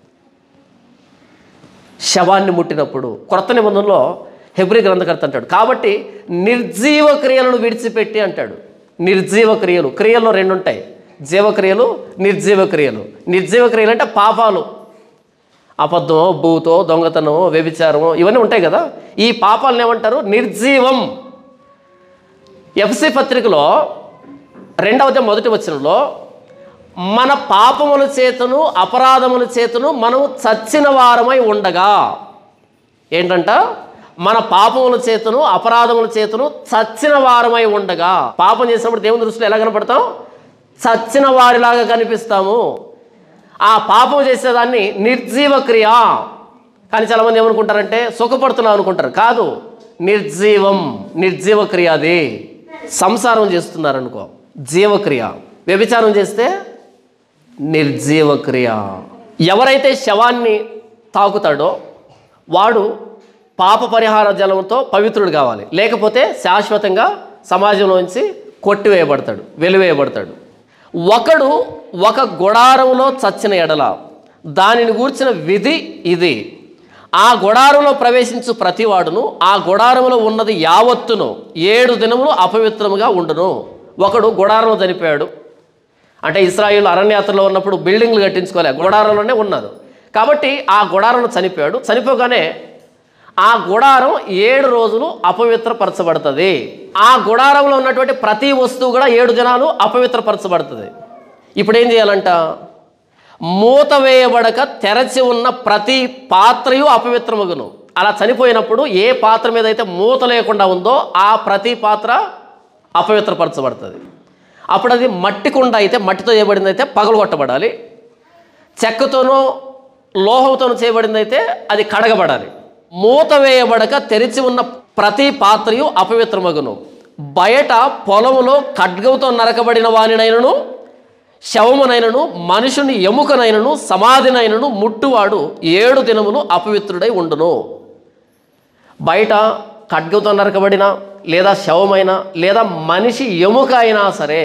శవాన్ని ముట్టినప్పుడు కొత్త నిబంధనలో హెబ్రి గ్రంథకర్త అంటాడు కాబట్టి నిర్జీవ క్రియలను విడిచిపెట్టి అంటాడు నిర్జీవ క్రియలు క్రియల్లో రెండు ఉంటాయి జీవక్రియలు నిర్జీవ క్రియలు నిర్జీవ క్రియలు అంటే పాపాలు అబద్ధమో భూతో దొంగతనమో వ్యభిచారమో ఇవన్నీ ఉంటాయి కదా ఈ పాపాలను ఏమంటారు నిర్జీవం ఎఫ్సి పత్రికలో రెండవది మొదటి వచనంలో మన పాపముల చేతను అపరాధముల చేతను మనం చచ్చిన వారమై ఉండగా ఏంటంట మన పాపముల చేతను అపరాధముల చేతను చచ్చిన వారమై ఉండగా పాపం చేసినప్పుడు దేవుని దృష్టిలో ఎలా కనపడతాం చచ్చిన వారిలాగా కనిపిస్తాము ఆ పాపం చేసేదాన్ని నిర్జీవ క్రియ కానీ చాలామంది ఏమనుకుంటారంటే సుఖపడుతున్నాం అనుకుంటారు కాదు నిర్జీవం నిర్జీవ క్రియ అది సంసారం చేస్తున్నారనుకో జీవక్రియ వ్యభిచారం చేస్తే నిర్జీవ క్రియ ఎవరైతే శవాన్ని తాకుతాడో వాడు పాప పరిహార జలంతో పవిత్రుడు కావాలి లేకపోతే శాశ్వతంగా సమాజంలోంచి కొట్టివేయబడతాడు వెలివేయబడతాడు ఒకడు ఒక గుడారంలో చచ్చిన ఎడల దానిని గూర్చిన విధి ఇది ఆ గుడారంలో ప్రవేశించు ప్రతివాడును ఆ గుడారంలో ఉన్నది యావత్తును ఏడు దినములు అపవిత్రముగా ఉండును ఒకడు గుడారంలో చనిపోయాడు అంటే ఇస్రాయిల్ అరణ్యాత్రలో ఉన్నప్పుడు బిల్డింగ్లు కట్టించుకోలే గుడారంలోనే ఉన్నారు కాబట్టి ఆ గుడారంలో చనిపోయాడు చనిపోగానే ఆ గుడారం ఏడు రోజులు అపవిత్రపరచబడుతుంది ఆ గుడారంలో ఉన్నటువంటి ప్రతి వస్తువు కూడా ఏడు దినాలు అపవిత్రపరచబడుతుంది ఇప్పుడు ఏం చేయాలంట మూత వేయబడక తెరచి ఉన్న ప్రతి పాత్రయు అపవిత్రమగును అలా చనిపోయినప్పుడు ఏ పాత్ర మీద అయితే మూత లేకుండా ఉందో ఆ ప్రతి పాత్ర అపవిత్రపరచబడుతుంది అప్పుడు అది మట్టి కుండ అయితే మట్టితో చేయబడింది అయితే పగలగొట్టబడాలి చెక్కతోనూ లోహంతోనూ చేయబడింది అయితే అది కడగబడాలి మూత వేయబడక తెరిచి ఉన్న ప్రతి పాత్రయు అపవిత్రమగును బయట పొలములో ఖడ్గంతో నరకబడిన వానినైనను శవమునైనను మనుషుని ఎముకనైనను సమాధినైనను ముట్టువాడు ఏడు దినములు అపవిత్రుడై ఉండును బయట ఖడ్గంతో నరకబడిన లేదా శవమైన లేదా మనిషి ఎముక అయినా సరే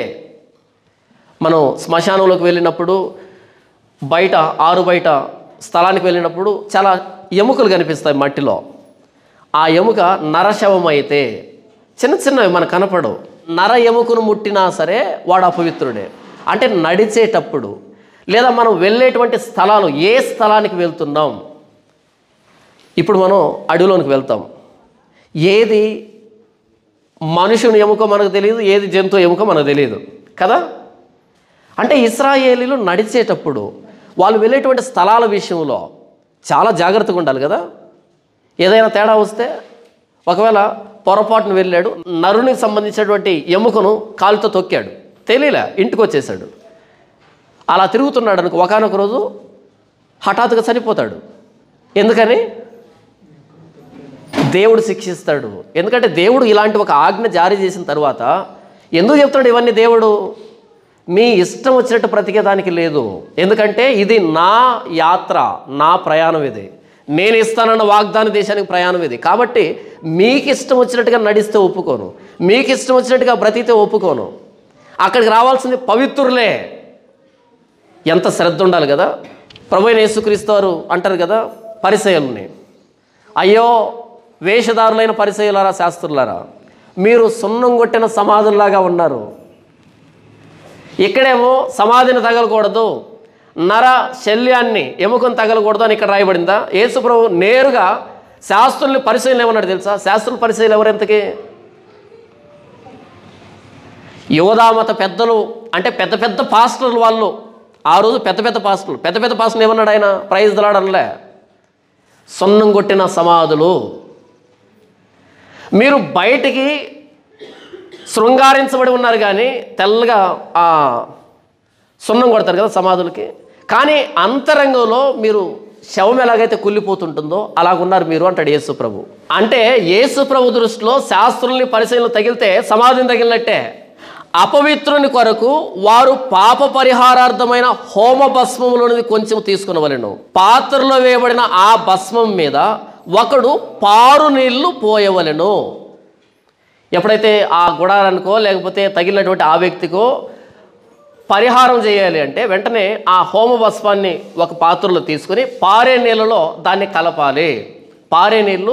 మనం శ్మశానంలోకి వెళ్ళినప్పుడు బయట ఆరు బయట స్థలానికి వెళ్ళినప్పుడు చాలా ఎముకలు కనిపిస్తాయి మట్టిలో ఆ ఎముక నరశవం అయితే చిన్న చిన్నవి మనకు కనపడవు నర ఎముకను ముట్టినా సరే వాడు అపవిత్రుడే అంటే నడిచేటప్పుడు లేదా మనం వెళ్ళేటువంటి స్థలాలు ఏ స్థలానికి వెళ్తున్నాం ఇప్పుడు మనం అడవిలోనికి వెళ్తాం ఏది మనుషుని ఎముక మనకు తెలియదు ఏది జంతువు ఎముక మనకు తెలియదు కదా అంటే ఇస్రాయేలీలు నడిచేటప్పుడు వాళ్ళు వెళ్ళేటువంటి స్థలాల విషయంలో చాలా జాగ్రత్తగా ఉండాలి కదా ఏదైనా తేడా వస్తే ఒకవేళ పొరపాటును వెళ్ళాడు నరునికి సంబంధించినటువంటి ఎముకను కాలుతో తొక్కాడు తెలియలే ఇంటికి వచ్చేసాడు అలా తిరుగుతున్నాడు అనుకో ఒకనొక రోజు హఠాత్తుగా చనిపోతాడు ఎందుకని దేవుడు శిక్షిస్తాడు ఎందుకంటే దేవుడు ఇలాంటి ఒక ఆజ్ఞ జారీ చేసిన తర్వాత ఎందుకు చెప్తాడు ఇవన్నీ దేవుడు మీ ఇష్టం వచ్చినట్టు బ్రతికేదానికి లేదు ఎందుకంటే ఇది నా యాత్ర నా ప్రయాణం ఇది నేను ఇస్తానన్న వాగ్దాన దేశానికి ప్రయాణం ఇది కాబట్టి మీకు ఇష్టం వచ్చినట్టుగా నడిస్తే ఒప్పుకోను మీకు ఇష్టం వచ్చినట్టుగా బ్రతికితే ఒప్పుకోను అక్కడికి రావాల్సింది పవిత్రులే ఎంత శ్రద్ధ ఉండాలి కదా ప్రభు యేసుక్రీస్తు వారు అంటారు కదా పరిచయాలని అయ్యో వేషధారులైన పరిచయులారా శాస్త్రులారా మీరు సున్నం కొట్టిన సమాధుల్లాగా ఉన్నారు ఇక్కడేమో సమాధిని తగలకూడదు నర శల్యాన్ని ఎముకను తగలకూడదు అని ఇక్కడ రాయబడిందా యేసుప్రభు నేరుగా శాస్త్రుల్ని పరిశీలన ఏమన్నాడు తెలుసా శాస్త్రుల పరిశీలన ఎవరెంతకి యువదామత పెద్దలు అంటే పెద్ద పెద్ద పాస్టర్లు వాళ్ళు ఆ రోజు పెద్ద పెద్ద పాస్టర్లు పెద్ద పెద్ద పాస్టర్లు ఏమన్నాడు ఆయన ప్రైజ్ దలాడనలే సున్నం కొట్టిన సమాధులు మీరు బయటికి శృంగారించబడి ఉన్నారు కానీ తెల్లగా ఆ సున్నం కొడతారు కదా సమాధులకి కానీ అంతరంగంలో మీరు శవం ఎలాగైతే కుళ్ళిపోతుంటుందో అలాగున్నారు మీరు అంటాడు యేసు ప్రభు అంటే యేసు ప్రభు దృష్టిలో శాస్త్రుల్ని పరిశీలన తగిలితే సమాధిని తగిలినట్టే అపవిత్రుని కొరకు వారు పాప పరిహారార్థమైన హోమ భస్మములోనిది కొంచెం తీసుకునవలెను పాత్రలో వేయబడిన ఆ భస్మం మీద ఒకడు పారు నీళ్లు పోయవలెను ఎప్పుడైతే ఆ గుడారానికో లేకపోతే తగిలినటువంటి ఆ వ్యక్తికో పరిహారం చేయాలి అంటే వెంటనే ఆ హోమ భస్మాన్ని ఒక పాత్రలో తీసుకుని పారే నీళ్ళలో దాన్ని కలపాలి పారే నీళ్ళు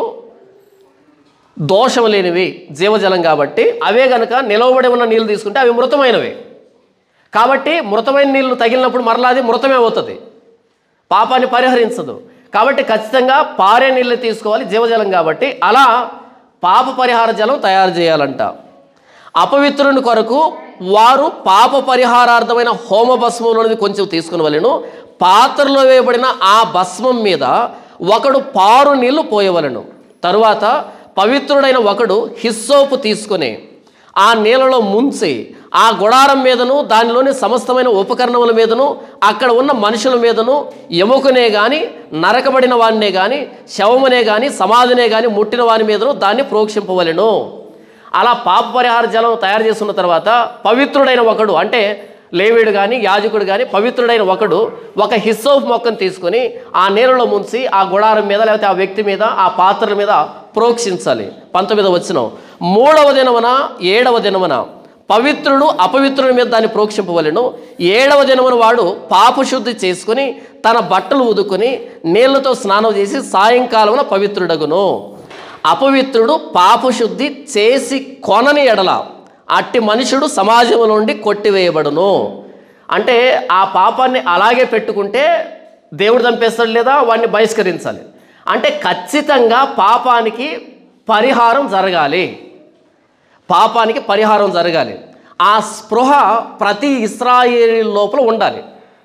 దోషం లేనివి జీవజలం కాబట్టి అవే గనక నిలవబడి ఉన్న నీళ్ళు తీసుకుంటే అవి మృతమైనవి కాబట్టి మృతమైన నీళ్లు తగిలినప్పుడు మరలా అది మృతమే అవుతుంది పాపాన్ని పరిహరించదు కాబట్టి ఖచ్చితంగా పారే నీళ్ళు తీసుకోవాలి జీవజలం కాబట్టి అలా పాప పరిహార జలం తయారు చేయాలంట అపవిత్రుని కొరకు వారు పాప పరిహారార్థమైన హోమ భస్మంలోనిది కొంచెం తీసుకుని వెళ్ళను పాత్రలో వేయబడిన ఆ భస్మం మీద ఒకడు పారు నీళ్లు పోయవలను తరువాత పవిత్రుడైన ఒకడు హిస్సోపు తీసుకుని ఆ నీళ్ళలో ముంచి ఆ గుడారం మీదను దానిలోని సమస్తమైన ఉపకరణముల మీదను అక్కడ ఉన్న మనుషుల మీదను ఎముకనే కానీ నరకబడిన వాడినే కానీ శవమునే కానీ సమాధినే కానీ ముట్టిన వాని మీదను దాన్ని ప్రోక్షింపవలెను అలా పాప పరిహార జలం తయారు చేసుకున్న తర్వాత పవిత్రుడైన ఒకడు అంటే లేవీడు కానీ యాజకుడు కానీ పవిత్రుడైన ఒకడు ఒక హిస్సోఫ్ మొక్కను తీసుకొని ఆ నీళ్ళలో ముంచి ఆ గుడారం మీద లేకపోతే ఆ వ్యక్తి మీద ఆ పాత్రల మీద ప్రోక్షించాలి పంతొమ్మిదవ వచ్చిన మూడవ దినమున ఏడవ దినమున పవిత్రుడు అపవిత్రుని మీద దాన్ని ప్రోక్షింపవలెను ఏడవ దినమున వాడు పాపశుద్ధి చేసుకుని తన బట్టలు ఉదుకొని నీళ్లతో స్నానం చేసి సాయంకాలమున పవిత్రుడగును అపవిత్రుడు పాపశుద్ధి చేసి కొనని ఎడల అట్టి మనుషుడు సమాజం నుండి కొట్టివేయబడును అంటే ఆ పాపాన్ని అలాగే పెట్టుకుంటే దేవుడు చంపేస్తాడు లేదా వాడిని బహిష్కరించాలి అంటే ఖచ్చితంగా పాపానికి పరిహారం జరగాలి పాపానికి పరిహారం జరగాలి ఆ స్పృహ ప్రతి ఇస్రాయేలీ లోపల ఉండాలి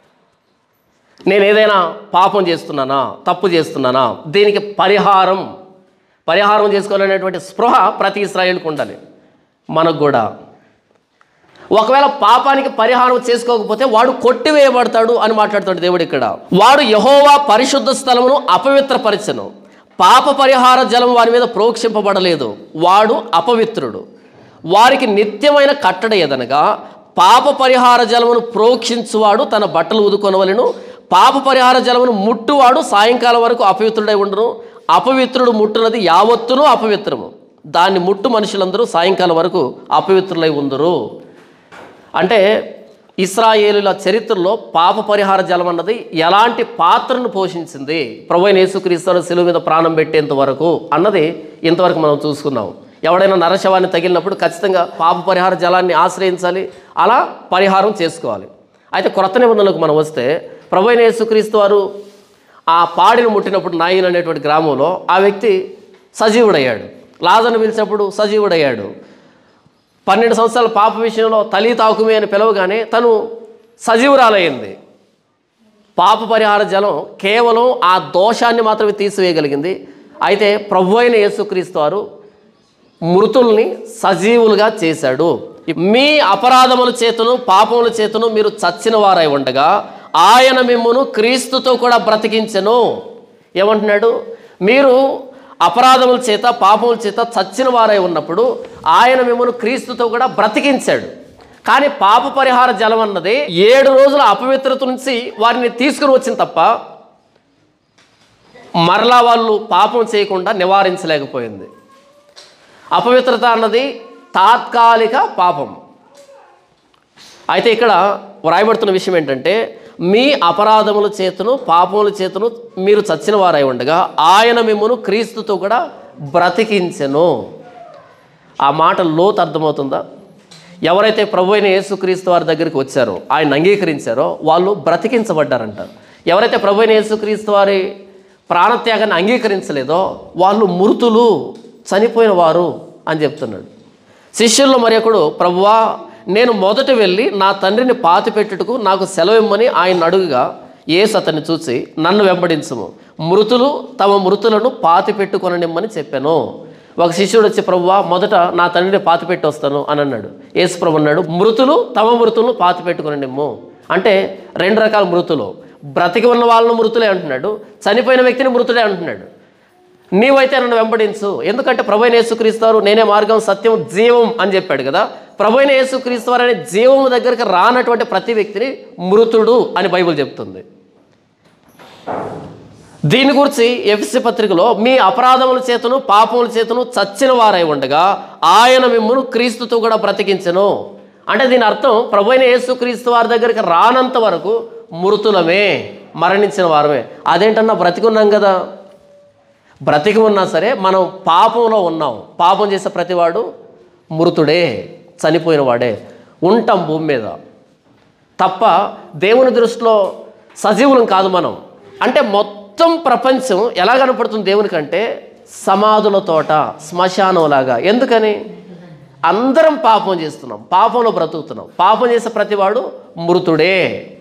నేను ఏదైనా పాపం చేస్తున్నానా తప్పు చేస్తున్నానా దీనికి పరిహారం పరిహారం చేసుకోవాలనేటువంటి స్పృహ ప్రతి ఇస్రాయేల్కి ఉండాలి మనకు కూడా ఒకవేళ పాపానికి పరిహారం చేసుకోకపోతే వాడు కొట్టివేయబడతాడు అని మాట్లాడుతాడు దేవుడు ఇక్కడ వాడు యహోవా పరిశుద్ధ స్థలమును అపవిత్రపరచను పాప పరిహార జలం వారి మీద ప్రోక్షింపబడలేదు వాడు అపవిత్రుడు వారికి నిత్యమైన కట్టడ ఏదనగా పాప పరిహార జలమును ప్రోక్షించువాడు తన బట్టలు ఉదుకొనవలను పాప పరిహార జలమును ముట్టువాడు సాయంకాలం వరకు అపవిత్రుడై ఉండును అపవిత్రుడు ముట్టునది యావత్తును అపవిత్రము దాన్ని ముట్టు మనుషులందరూ సాయంకాలం వరకు అపవిత్రులై ఉందరు అంటే ఇస్రాయేలుల చరిత్రలో పాప పరిహార జలం అన్నది ఎలాంటి పాత్రను పోషించింది ప్రభు అయిన యేసుక్రీస్తును శిలువ మీద ప్రాణం పెట్టేంత వరకు అన్నది ఇంతవరకు మనం చూసుకున్నాం ఎవడైనా నరశవాన్ని తగిలినప్పుడు ఖచ్చితంగా పాప పరిహార జలాన్ని ఆశ్రయించాలి అలా పరిహారం చేసుకోవాలి అయితే క్రొత్త నిబంధనలకు మనం వస్తే ప్రభు అయిన యేసుక్రీస్తు వారు ఆ పాడిని ముట్టినప్పుడు నాయన్ అనేటువంటి గ్రామంలో ఆ వ్యక్తి సజీవుడయ్యాడు లాజను పిలిచినప్పుడు సజీవుడయ్యాడు పన్నెండు సంవత్సరాల పాప విషయంలో తల్లి తాకుమే అని పిలవగానే తను సజీవురాలయ్యింది పాప పరిహార జలం కేవలం ఆ దోషాన్ని మాత్రమే తీసివేయగలిగింది అయితే ప్రభు అయిన యేసుక్రీస్తు వారు మృతుల్ని సజీవులుగా చేశాడు మీ అపరాధముల చేతను పాపముల చేతను మీరు చచ్చిన వారై ఉండగా ఆయన మిమ్మును క్రీస్తుతో కూడా బ్రతికించెను ఏమంటున్నాడు మీరు అపరాధముల చేత పాపముల చేత చచ్చిన వారై ఉన్నప్పుడు ఆయన మిమ్మల్ని క్రీస్తుతో కూడా బ్రతికించాడు కానీ పాప పరిహార జలం అన్నది ఏడు రోజుల అపవిత్రత నుంచి వారిని తీసుకుని వచ్చింది తప్ప మరలా వాళ్ళు పాపం చేయకుండా నివారించలేకపోయింది అపవిత్రత అన్నది తాత్కాలిక పాపం అయితే ఇక్కడ వ్రాయబడుతున్న విషయం ఏంటంటే మీ అపరాధముల చేతను పాపముల చేతను మీరు చచ్చిన వారై ఉండగా ఆయన మిమ్మను క్రీస్తుతో కూడా బ్రతికించెను ఆ మాట లోతు అర్థమవుతుందా ఎవరైతే ప్రభు అయిన యేసుక్రీస్తు వారి దగ్గరికి వచ్చారో ఆయన అంగీకరించారో వాళ్ళు బ్రతికించబడ్డారంట ఎవరైతే ప్రభు అయిన యేసుక్రీస్తు వారి ప్రాణత్యాగాన్ని అంగీకరించలేదో వాళ్ళు మృతులు చనిపోయిన వారు అని చెప్తున్నాడు శిష్యుల్లో మరి ఒకడు ప్రభువా నేను మొదట వెళ్ళి నా తండ్రిని పాతి పెట్టుటకు నాకు సెలవిమ్మని ఆయన అడుగుగా ఏసు అతన్ని చూసి నన్ను వెంబడించము మృతులు తమ మృతులను పాతి పెట్టుకొననిమ్మని చెప్పాను ఒక శిష్యుడు వచ్చి ప్రభువా మొదట నా తండ్రిని పాతి పెట్టి వస్తాను అని అన్నాడు యేసు ప్రభు అన్నాడు మృతులు తమ మృతులను పాతి పెట్టుకొననిమ్ము అంటే రెండు రకాల మృతులు బ్రతికి ఉన్న వాళ్ళను మృతులే అంటున్నాడు చనిపోయిన వ్యక్తిని మృతుడే అంటున్నాడు నీవైతే నన్ను వెంబడించు ఎందుకంటే ప్రభైన యేసుక్రీస్తువారు నేనే మార్గం సత్యం జీవం అని చెప్పాడు కదా ప్రభైన యేసుక్రీస్తువారు అనే జీవము దగ్గరికి రానటువంటి ప్రతి వ్యక్తిని మృతుడు అని బైబిల్ చెప్తుంది దీని గురించి ఎఫ్సి పత్రికలో మీ అపరాధముల చేతను పాపముల చేతను చచ్చిన వారై ఉండగా ఆయన మిమ్మును క్రీస్తుతో కూడా బ్రతికించను అంటే దీని అర్థం ప్రభు అయిన యేసు క్రీస్తు వారి దగ్గరికి రానంత వరకు మృతులమే మరణించిన వారమే అదేంటన్నా బ్రతికున్నాం కదా బ్రతికి ఉన్నా సరే మనం పాపంలో ఉన్నాం పాపం చేసే ప్రతివాడు మృతుడే చనిపోయిన వాడే ఉంటాం భూమి మీద తప్ప దేవుని దృష్టిలో సజీవులం కాదు మనం అంటే మొత్తం ప్రపంచం ఎలా కనపడుతుంది దేవునికంటే సమాధుల తోట శ్మశానంలాగా ఎందుకని అందరం పాపం చేస్తున్నాం పాపంలో బ్రతుకుతున్నాం పాపం చేసే ప్రతివాడు మృతుడే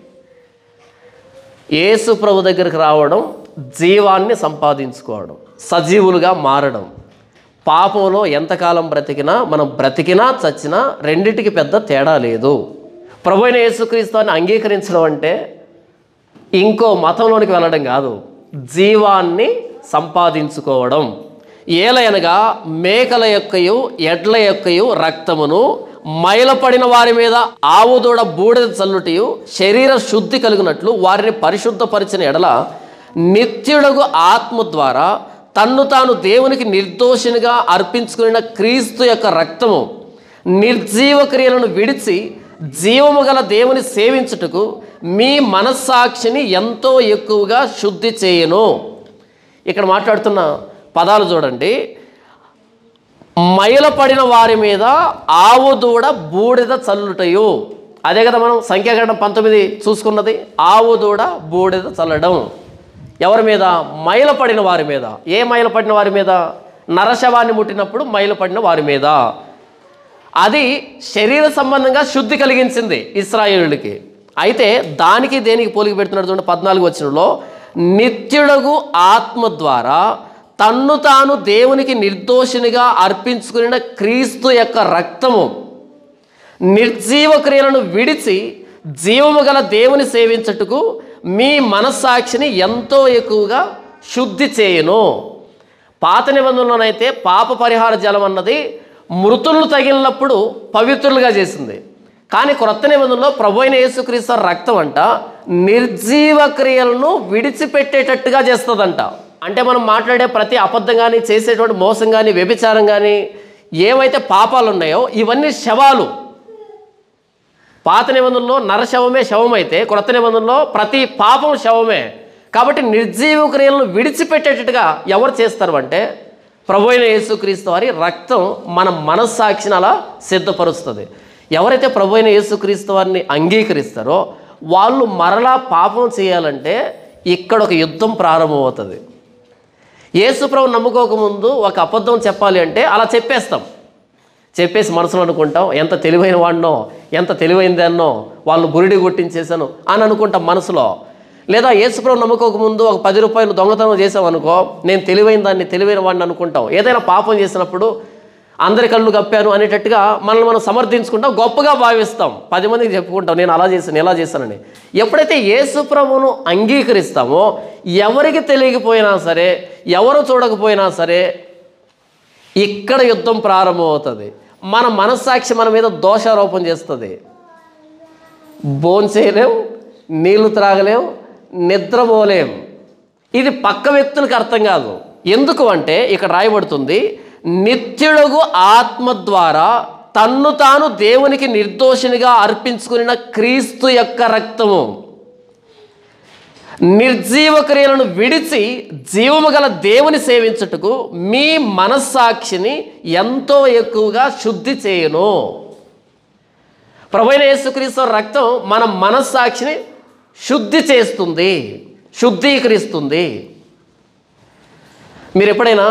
యేసు ప్రభు దగ్గరికి రావడం జీవాన్ని సంపాదించుకోవడం సజీవులుగా మారడం పాపంలో ఎంతకాలం బ్రతికినా మనం బ్రతికినా చచ్చినా రెండిటికి పెద్ద తేడా లేదు ప్రభు అయిన యేసుక్రీస్తుని అంగీకరించడం అంటే ఇంకో మతంలోనికి వెళ్ళడం కాదు జీవాన్ని సంపాదించుకోవడం ఏలయనగా మేకల యొక్కయు ఎడ్ల యొక్కయు రక్తమును మైలపడిన వారి మీద ఆవుదూడ బూడిద చల్లుటియు శరీర శుద్ధి కలిగినట్లు వారిని పరిశుద్ధపరిచిన ఎడల నిత్యుడగు ఆత్మ ద్వారా తన్ను తాను దేవునికి నిర్దోషినిగా అర్పించుకున్న క్రీస్తు యొక్క రక్తము నిర్జీవ క్రియలను విడిచి జీవము గల దేవుని సేవించుటకు మీ మనస్సాక్షిని ఎంతో ఎక్కువగా శుద్ధి చేయను ఇక్కడ మాట్లాడుతున్న పదాలు చూడండి మైలపడిన వారి మీద ఆవు దూడ బూడిద చల్లుటయు అదే కదా మనం సంఖ్యాగణం పంతొమ్మిది చూసుకున్నది ఆవు దూడ బూడిద చల్లడం ఎవరి మీద మైలపడిన వారి మీద ఏ మైలపడిన వారి మీద నరశవాన్ని ముట్టినప్పుడు మైలపడిన వారి మీద అది శరీర సంబంధంగా శుద్ధి కలిగించింది ఇస్రాయేలుడికి అయితే దానికి దేనికి పోలికి పెడుతున్నాడు చూడండి పద్నాలుగు వచనంలో నిత్యుడగు ఆత్మ ద్వారా తన్ను తాను దేవునికి నిర్దోషినిగా అర్పించుకున్న క్రీస్తు యొక్క రక్తము నిర్జీవ క్రియలను విడిచి జీవము గల దేవుని సేవించటకు మీ మనస్సాక్షిని ఎంతో ఎక్కువగా శుద్ధి చేయను పాత నిబంధనలోనైతే పాప పరిహార జలం అన్నది మృతులను తగిలినప్పుడు పవిత్రులుగా చేసింది కానీ క్రొత్త నిబంధనలో ప్రభు అయిన యేసుక్రీస్తు రక్తం అంట నిర్జీవ క్రియలను విడిచిపెట్టేటట్టుగా చేస్తుందంట అంటే మనం మాట్లాడే ప్రతి అబద్ధం కానీ చేసేటువంటి మోసం కానీ వ్యభిచారం కానీ ఏవైతే పాపాలు ఉన్నాయో ఇవన్నీ శవాలు పాత నిబంధనలో నరశవమే శవమైతే క్రొత్త నిబంధనలో ప్రతి పాపం శవమే కాబట్టి నిర్జీవ క్రియలను విడిచిపెట్టేటట్టుగా ఎవరు చేస్తారు అంటే ప్రభు అయిన యేసుక్రీస్తు వారి రక్తం మన మనస్సాక్షిని అలా సిద్ధపరుస్తుంది ఎవరైతే ప్రభు అయిన యేసుక్రీస్తు వారిని అంగీకరిస్తారో వాళ్ళు మరలా పాపం చేయాలంటే ఇక్కడ ఒక యుద్ధం ప్రారంభమవుతుంది యేసుప్రభు నమ్ముకోకముందు ఒక అబద్ధం చెప్పాలి అంటే అలా చెప్పేస్తాం చెప్పేసి మనసులో అనుకుంటాం ఎంత తెలివైన వాడినో ఎంత తెలివైందన్నో వాళ్ళు బురిడి కొట్టించేశాను అని అనుకుంటాం మనసులో లేదా యేసుప్రభు నమ్ముకోకముందు ఒక పది రూపాయలు దొంగతనం చేసామనుకో నేను తెలివైన దాన్ని తెలివైన వాడిని అనుకుంటాం ఏదైనా పాపం చేసినప్పుడు అందరి కళ్ళు కప్పాను అనేటట్టుగా మనల్ని మనం సమర్థించుకుంటాం గొప్పగా భావిస్తాం పది మందికి చెప్పుకుంటాం నేను అలా చేశాను ఎలా చేశానని ఎప్పుడైతే యేసుప్రభును అంగీకరిస్తామో ఎవరికి తెలియకపోయినా సరే ఎవరు చూడకపోయినా సరే ఇక్కడ యుద్ధం ప్రారంభమవుతుంది మన మనస్సాక్షి మన మీద దోషారోపణ చేస్తుంది భోంచేయలేం నీళ్లు త్రాగలేం నిద్రపోలేం ఇది పక్క వ్యక్తులకు అర్థం కాదు ఎందుకు అంటే ఇక్కడ రాయబడుతుంది నిత్యుడుగు ఆత్మ ద్వారా తన్ను తాను దేవునికి నిర్దోషినిగా అర్పించుకున్న క్రీస్తు యొక్క రక్తము నిర్జీవ క్రియలను విడిచి జీవము గల దేవుని సేవించుటకు మీ మనస్సాక్షిని ఎంతో ఎక్కువగా శుద్ధి చేయను ప్రభైన యేసుక్రీస్తు రక్తం మన మనస్సాక్షిని శుద్ధి చేస్తుంది శుద్ధీకరిస్తుంది మీరు ఎప్పుడైనా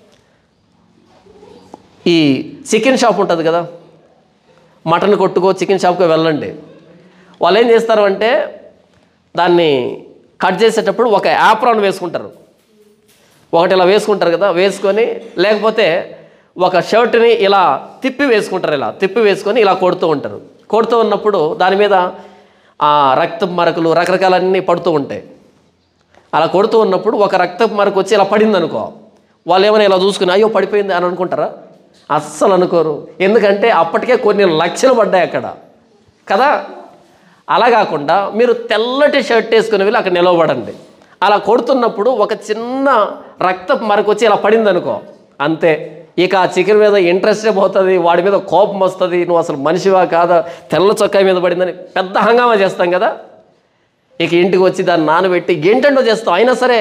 ఈ చికెన్ షాప్ ఉంటుంది కదా మటన్ కొట్టుకో చికెన్ షాప్కో వెళ్ళండి వాళ్ళు ఏం చేస్తారు అంటే దాన్ని కట్ చేసేటప్పుడు ఒక యాప్రాన్ వేసుకుంటారు ఒకటి ఇలా వేసుకుంటారు కదా వేసుకొని లేకపోతే ఒక షర్ట్ని ఇలా తిప్పి వేసుకుంటారు ఇలా తిప్పి వేసుకొని ఇలా కొడుతూ ఉంటారు కొడుతూ ఉన్నప్పుడు దాని మీద ఆ రక్తపు మరకలు రకరకాలన్నీ పడుతూ ఉంటాయి అలా కొడుతూ ఉన్నప్పుడు ఒక రక్తపు మరకు వచ్చి ఇలా పడింది అనుకో వాళ్ళు ఏమైనా ఇలా చూసుకుని అయ్యో పడిపోయింది అని అనుకుంటారా అస్సలు అనుకోరు ఎందుకంటే అప్పటికే కొన్ని లక్షలు పడ్డాయి అక్కడ కదా అలా కాకుండా మీరు తెల్లటి షర్ట్ వేసుకుని వెళ్ళి అక్కడ నిలవబడండి అలా కొడుతున్నప్పుడు ఒక చిన్న రక్తపు మరకు వచ్చి ఇలా పడింది అనుకో అంతే ఇక ఆ చికెన్ మీద ఇంట్రెస్టే పోతుంది వాడి మీద కోపం వస్తుంది నువ్వు అసలు మనిషివా కాదా తెల్ల చొక్కా మీద పడిందని పెద్ద హంగామా చేస్తాం కదా ఇక ఇంటికి వచ్చి దాన్ని నానబెట్టి ఏంటంటో చేస్తాం అయినా సరే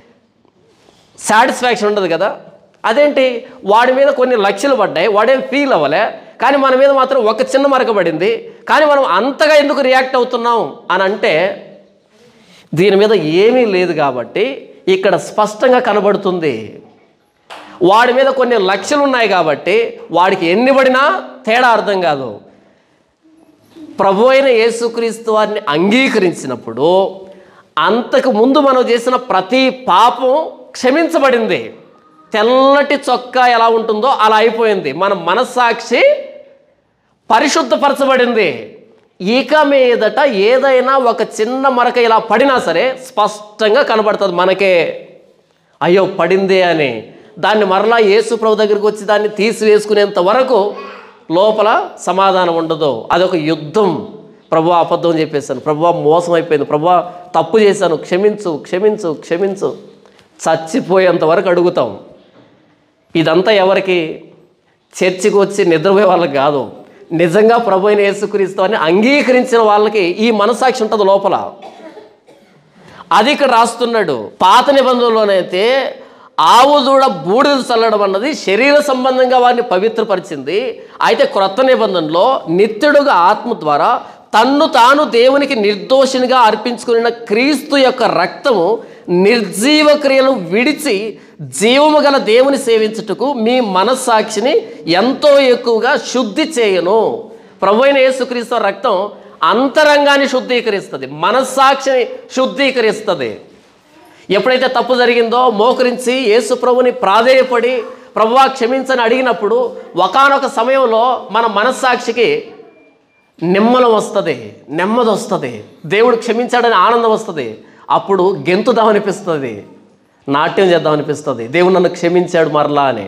సాటిస్ఫాక్షన్ ఉండదు కదా అదేంటి వాడి మీద కొన్ని లక్షలు పడ్డాయి వాడేం ఫీల్ అవ్వలే కానీ మన మీద మాత్రం ఒక చిన్న మరక పడింది కానీ మనం అంతగా ఎందుకు రియాక్ట్ అవుతున్నాం అని అంటే దీని మీద ఏమీ లేదు కాబట్టి ఇక్కడ స్పష్టంగా కనబడుతుంది వాడి మీద కొన్ని లక్షలు ఉన్నాయి కాబట్టి వాడికి ఎన్ని పడినా తేడా అర్థం కాదు ప్రభు అయిన యేసుక్రీస్తు వారిని అంగీకరించినప్పుడు అంతకు ముందు మనం చేసిన ప్రతి పాపం క్షమించబడింది తెల్లటి చొక్కా ఎలా ఉంటుందో అలా అయిపోయింది మన మనస్సాక్షి పరిశుద్ధపరచబడింది ఇక మీదట ఏదైనా ఒక చిన్న మరక ఇలా పడినా సరే స్పష్టంగా కనబడుతుంది మనకే అయ్యో పడిందే అని దాన్ని మరలా యేసు ప్రభు దగ్గరికి వచ్చి దాన్ని తీసివేసుకునేంత వరకు లోపల సమాధానం ఉండదు అదొక యుద్ధం ప్రభు అబద్ధం చెప్పేశాను ప్రభు మోసం అయిపోయింది ప్రభు తప్పు చేశాను క్షమించు క్షమించు క్షమించు చచ్చిపోయేంత వరకు అడుగుతాం ఇదంతా ఎవరికి చర్చికి వచ్చి నిద్రపోయే వాళ్ళకి కాదు నిజంగా ప్రభు అయిన యేసుక్రీస్తు అని అంగీకరించిన వాళ్ళకి ఈ మనసాక్షి ఉంటుంది లోపల అది ఇక్కడ రాస్తున్నాడు పాత నిబంధనలోనైతే ఆవు దూడ బూడిద చల్లడం అన్నది శరీర సంబంధంగా వారిని పవిత్రపరిచింది అయితే క్రొత్త నిబంధనలో నిత్యుడుగా ఆత్మ ద్వారా తన్ను తాను దేవునికి నిర్దోషినిగా అర్పించుకున్న క్రీస్తు యొక్క రక్తము నిర్జీవ క్రియలు విడిచి జీవము గల దేవుని సేవించుటకు మీ మనస్సాక్షిని ఎంతో ఎక్కువగా శుద్ధి చేయను ప్రభు అయిన యేసుక్రీస్తు రక్తం అంతరంగాన్ని శుద్ధీకరిస్తుంది మనస్సాక్షిని శుద్ధీకరిస్తుంది ఎప్పుడైతే తప్పు జరిగిందో మోకరించి యేసు ప్రభుని ప్రాధేయపడి ప్రభువా క్షమించని అడిగినప్పుడు ఒకానొక సమయంలో మన మనస్సాక్షికి నిమ్మలం వస్తుంది నెమ్మది వస్తుంది దేవుడు క్షమించాడని ఆనందం వస్తుంది అప్పుడు గెంతుదామనిపిస్తుంది నాట్యం చేద్దామనిపిస్తుంది దేవుడు నన్ను క్షమించాడు మరలా అని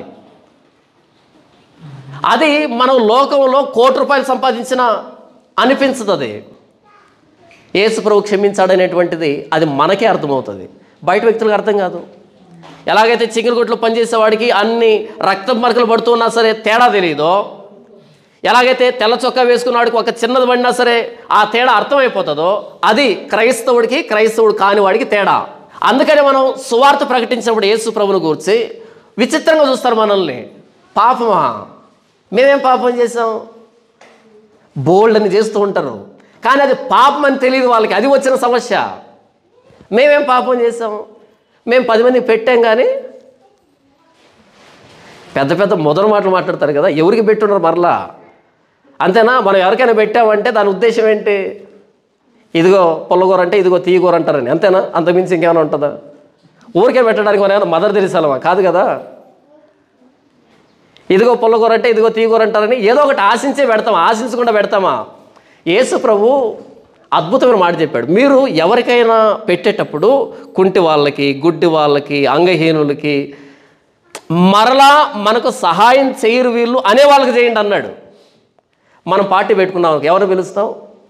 అది మనం లోకంలో కోటి రూపాయలు సంపాదించిన అనిపించదు అది యేసు ప్రభు క్షమించాడనేటువంటిది అది మనకే అర్థమవుతుంది బయట వ్యక్తులకు అర్థం కాదు ఎలాగైతే చికెన్ కొట్లో పనిచేసేవాడికి అన్ని రక్తం మరకలు పడుతూ ఉన్నా సరే తేడా తెలియదో ఎలాగైతే తెల్ల చొక్కా వేసుకున్నవాడికి ఒక చిన్నది పడినా సరే ఆ తేడా అర్థమైపోతుందో అది క్రైస్తవుడికి క్రైస్తవుడు కాని వాడికి తేడా అందుకని మనం సువార్త ప్రకటించినప్పుడు యేసు ప్రభుని గురించి విచిత్రంగా చూస్తారు మనల్ని పాపమా మేమేం పాపం చేసాం బోల్డ్ అని చేస్తూ ఉంటారు కానీ అది పాపం అని తెలియదు వాళ్ళకి అది వచ్చిన సమస్య మేమేం పాపం చేసాం మేము పది మందికి పెట్టాం కానీ పెద్ద పెద్ద మొదలు మాటలు మాట్లాడతారు కదా ఎవరికి పెట్టున్నారు మరలా అంతేనా మనం ఎవరికైనా పెట్టామంటే దాని ఉద్దేశం ఏంటి ఇదిగో పుల్లగూర అంటే ఇదిగో తీయగూర అంటారని అంతేనా అంతమించి ఇంకేమైనా ఉంటుందా ఊరికే పెట్టడానికి మనం ఏమైనా మదర్ తెలిసాలమా కాదు కదా ఇదిగో పుల్లగూర అంటే ఇదిగో తీయగూర అంటారని ఏదో ఒకటి ఆశించే పెడతామా ఆశించకుండా పెడతామా యేసు ప్రభు అద్భుతమైన మాట చెప్పాడు మీరు ఎవరికైనా పెట్టేటప్పుడు కుంటి వాళ్ళకి గుడ్డి వాళ్ళకి అంగహీనులకి మరలా మనకు సహాయం చేయరు వీళ్ళు అనే వాళ్ళకి చేయండి అన్నాడు మనం పార్టీ పెట్టుకున్నాం ఎవరిని పిలుస్తాం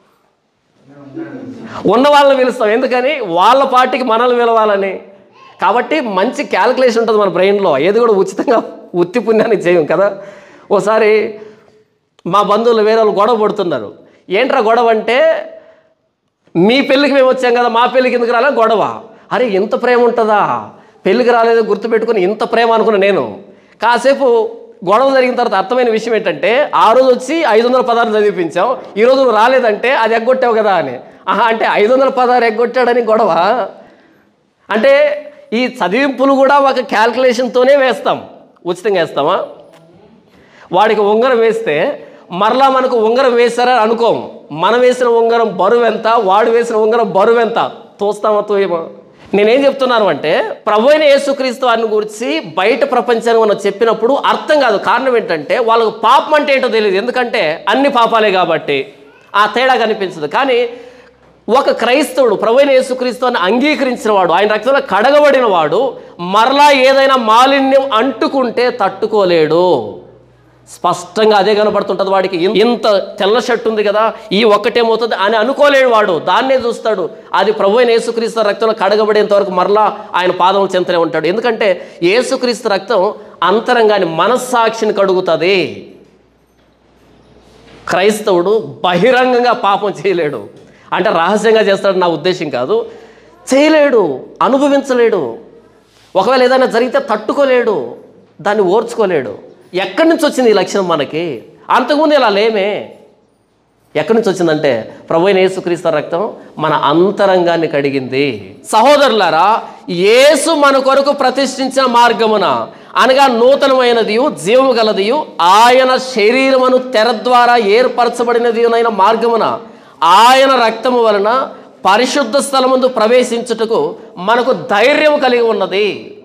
ఉన్న వాళ్ళని పిలుస్తాం ఎందుకని వాళ్ళ పార్టీకి మనల్ని పిలవాలని కాబట్టి మంచి క్యాలిక్యులేషన్ ఉంటుంది మన బ్రెయిన్లో ఏది కూడా ఉచితంగా ఉత్తి పుణ్యానికి చేయం కదా ఓసారి మా బంధువులు వేరే వాళ్ళు గొడవ పడుతున్నారు ఏంట్రా గొడవ అంటే మీ పెళ్ళికి మేము వచ్చాం కదా మా పెళ్ళికి ఎందుకు రాలే గొడవ అరే ఇంత ప్రేమ ఉంటుందా పెళ్ళికి రాలేదు గుర్తుపెట్టుకుని ఇంత ప్రేమ అనుకున్నా నేను కాసేపు గొడవ జరిగిన తర్వాత అర్థమైన విషయం ఏంటంటే ఆ రోజు వచ్చి ఐదు వందల పదహారు చదివిపించాం ఈ రోజు నువ్వు రాలేదంటే అది ఎగ్గొట్టావు కదా అని ఆహా అంటే ఐదు వందల పదహారు ఎగ్గొట్టాడని గొడవ అంటే ఈ చదివింపులు కూడా ఒక క్యాల్కులేషన్తోనే వేస్తాం ఉచితంగా వేస్తామా వాడికి ఉంగరం వేస్తే మరలా మనకు ఉంగరం వేశారని అనుకోం మనం వేసిన ఉంగరం బరువు ఎంత వాడు వేసిన ఉంగరం బరువు ఎంత తోస్తామా తోయమా నేనేం చెప్తున్నాను అంటే ప్రభు అయిన యేసుక్రీస్తు వారిని గురించి బయట ప్రపంచానికి మనం చెప్పినప్పుడు అర్థం కాదు కారణం ఏంటంటే వాళ్ళకు పాపం అంటే ఏంటో తెలియదు ఎందుకంటే అన్ని పాపాలే కాబట్టి ఆ తేడా కనిపించదు కానీ ఒక క్రైస్తవుడు ప్రవీణ యేసుక్రీస్తుని అంగీకరించిన వాడు ఆయన రక్తంలో కడగబడిన వాడు మరలా ఏదైనా మాలిన్యం అంటుకుంటే తట్టుకోలేడు స్పష్టంగా అదే కనబడుతుంటుంది వాడికి ఇన్- ఇంత తెల్ల షర్ట్ ఉంది కదా ఈ ఒక్కటేమవుతుంది అని అనుకోలేడు వాడు దాన్నే చూస్తాడు అది ప్రభు అయిన యేసుక్రీస్తు రక్తంలో కడగబడేంత వరకు మరలా ఆయన పాదం చెంతనే ఉంటాడు ఎందుకంటే యేసుక్రీస్తు రక్తం అంతరంగాన్ని మనస్సాక్షిని కడుగుతుంది క్రైస్తవుడు బహిరంగంగా పాపం చేయలేడు అంటే రహస్యంగా చేస్తాడు నా ఉద్దేశం కాదు చేయలేడు అనుభవించలేడు ఒకవేళ ఏదైనా జరిగితే తట్టుకోలేడు దాన్ని ఓర్చుకోలేడు ఎక్కడి నుంచి వచ్చింది ఈ లక్షణం మనకి అంతకుముందు ఇలా లేమే ఎక్కడి నుంచి వచ్చిందంటే ప్రభు అయిన యేసుక్రీస్తు రక్తం మన అంతరంగాన్ని కడిగింది సహోదరులారా యేసు మన కొరకు ప్రతిష్ఠించిన మార్గమున అనగా నూతనమైనది జీవము గలదియు ఆయన శరీరమును తెర ద్వారా ఏర్పరచబడినది అయిన మార్గమున ఆయన రక్తము వలన పరిశుద్ధ స్థలముందు ప్రవేశించుటకు మనకు ధైర్యం కలిగి ఉన్నది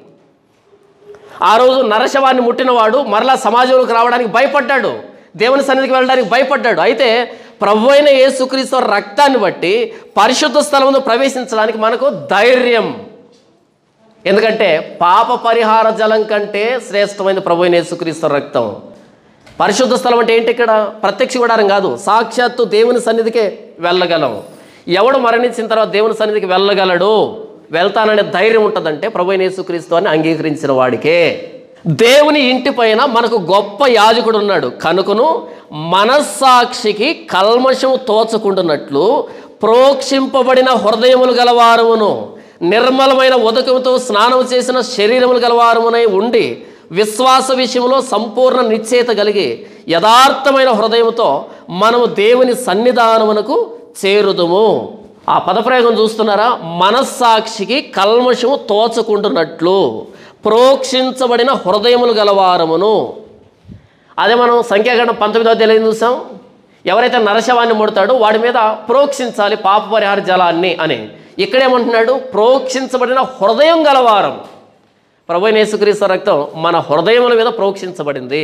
ఆ రోజు నరశవాన్ని ముట్టినవాడు మరలా సమాజంలోకి రావడానికి భయపడ్డాడు దేవుని సన్నిధికి వెళ్ళడానికి భయపడ్డాడు అయితే ప్రభు అయిన యేసుక్రీస్తు రక్తాన్ని బట్టి పరిశుద్ధ స్థలమును ప్రవేశించడానికి మనకు ధైర్యం ఎందుకంటే పాప పరిహార జలం కంటే శ్రేష్టమైన ప్రభు అయిన యేసుక్రీస్తు రక్తం పరిశుద్ధ స్థలం అంటే ఏంటి ఇక్కడ ప్రత్యక్ష గుడారం కాదు సాక్షాత్తు దేవుని సన్నిధికే వెళ్ళగలం ఎవడు మరణించిన తర్వాత దేవుని సన్నిధికి వెళ్ళగలడు వెళ్తాననే ధైర్యం ఉంటుందంటే ప్రభు అయిన యేసుక్రీస్తు అని అంగీకరించిన వాడికే దేవుని ఇంటి పైన మనకు గొప్ప యాజకుడు ఉన్నాడు కనుకను మనస్సాక్షికి కల్మషం తోచకుండునట్లు ప్రోక్షింపబడిన హృదయములు గలవారమును నిర్మలమైన ఉదకముతో స్నానం చేసిన శరీరములు గలవారమునై ఉండి విశ్వాస విషయంలో సంపూర్ణ నిశ్చయిత కలిగి యథార్థమైన హృదయంతో మనము దేవుని సన్నిధానమునకు చేరుదుము ఆ పదప్రయోగం చూస్తున్నారా మనస్సాక్షికి కల్మషము తోచకుంటున్నట్లు ప్రోక్షించబడిన హృదయములు గలవారమును అదే మనం సంఖ్యాగండం పంతొమ్మిదవ తెలియదు చూసాం ఎవరైతే నరశవాన్ని ముడతాడో వాడి మీద ప్రోక్షించాలి పాప పరిహార జలాన్ని అని ఇక్కడేమంటున్నాడు ప్రోక్షించబడిన హృదయం గలవారం ప్రభు అయిన యేసుక్రీస్తు రక్తం మన హృదయముల మీద ప్రోక్షించబడింది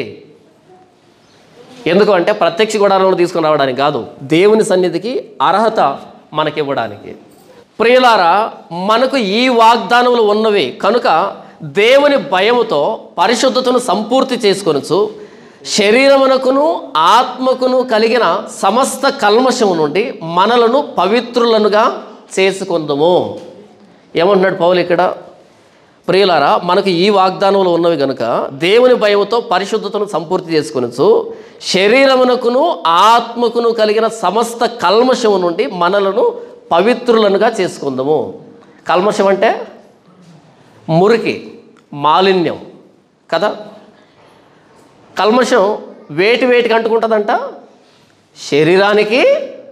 ఎందుకు అంటే ప్రత్యక్ష గుడారంలో తీసుకుని రావడానికి కాదు దేవుని సన్నిధికి అర్హత మనకివ్వడానికి ప్రియులారా మనకు ఈ వాగ్దానములు ఉన్నవి కనుక దేవుని భయముతో పరిశుద్ధతను సంపూర్తి చేసుకొనచ్చు శరీరమునకును ఆత్మకును కలిగిన సమస్త కల్మషము నుండి మనలను పవిత్రులనుగా చేసుకుందాము ఏమంటున్నాడు పౌలు ఇక్కడ ప్రియులారా మనకు ఈ వాగ్దానములు ఉన్నవి కనుక దేవుని భయముతో పరిశుద్ధతను సంపూర్తి చేసుకొనచ్చు శరీరమునకును ఆత్మకును కలిగిన సమస్త కల్మషము నుండి మనలను పవిత్రులనుగా చేసుకుందాము కల్మషం అంటే మురికి మాలిన్యం కదా కల్మషం వేటి వేటికి అంటుకుంటుందంట శరీరానికి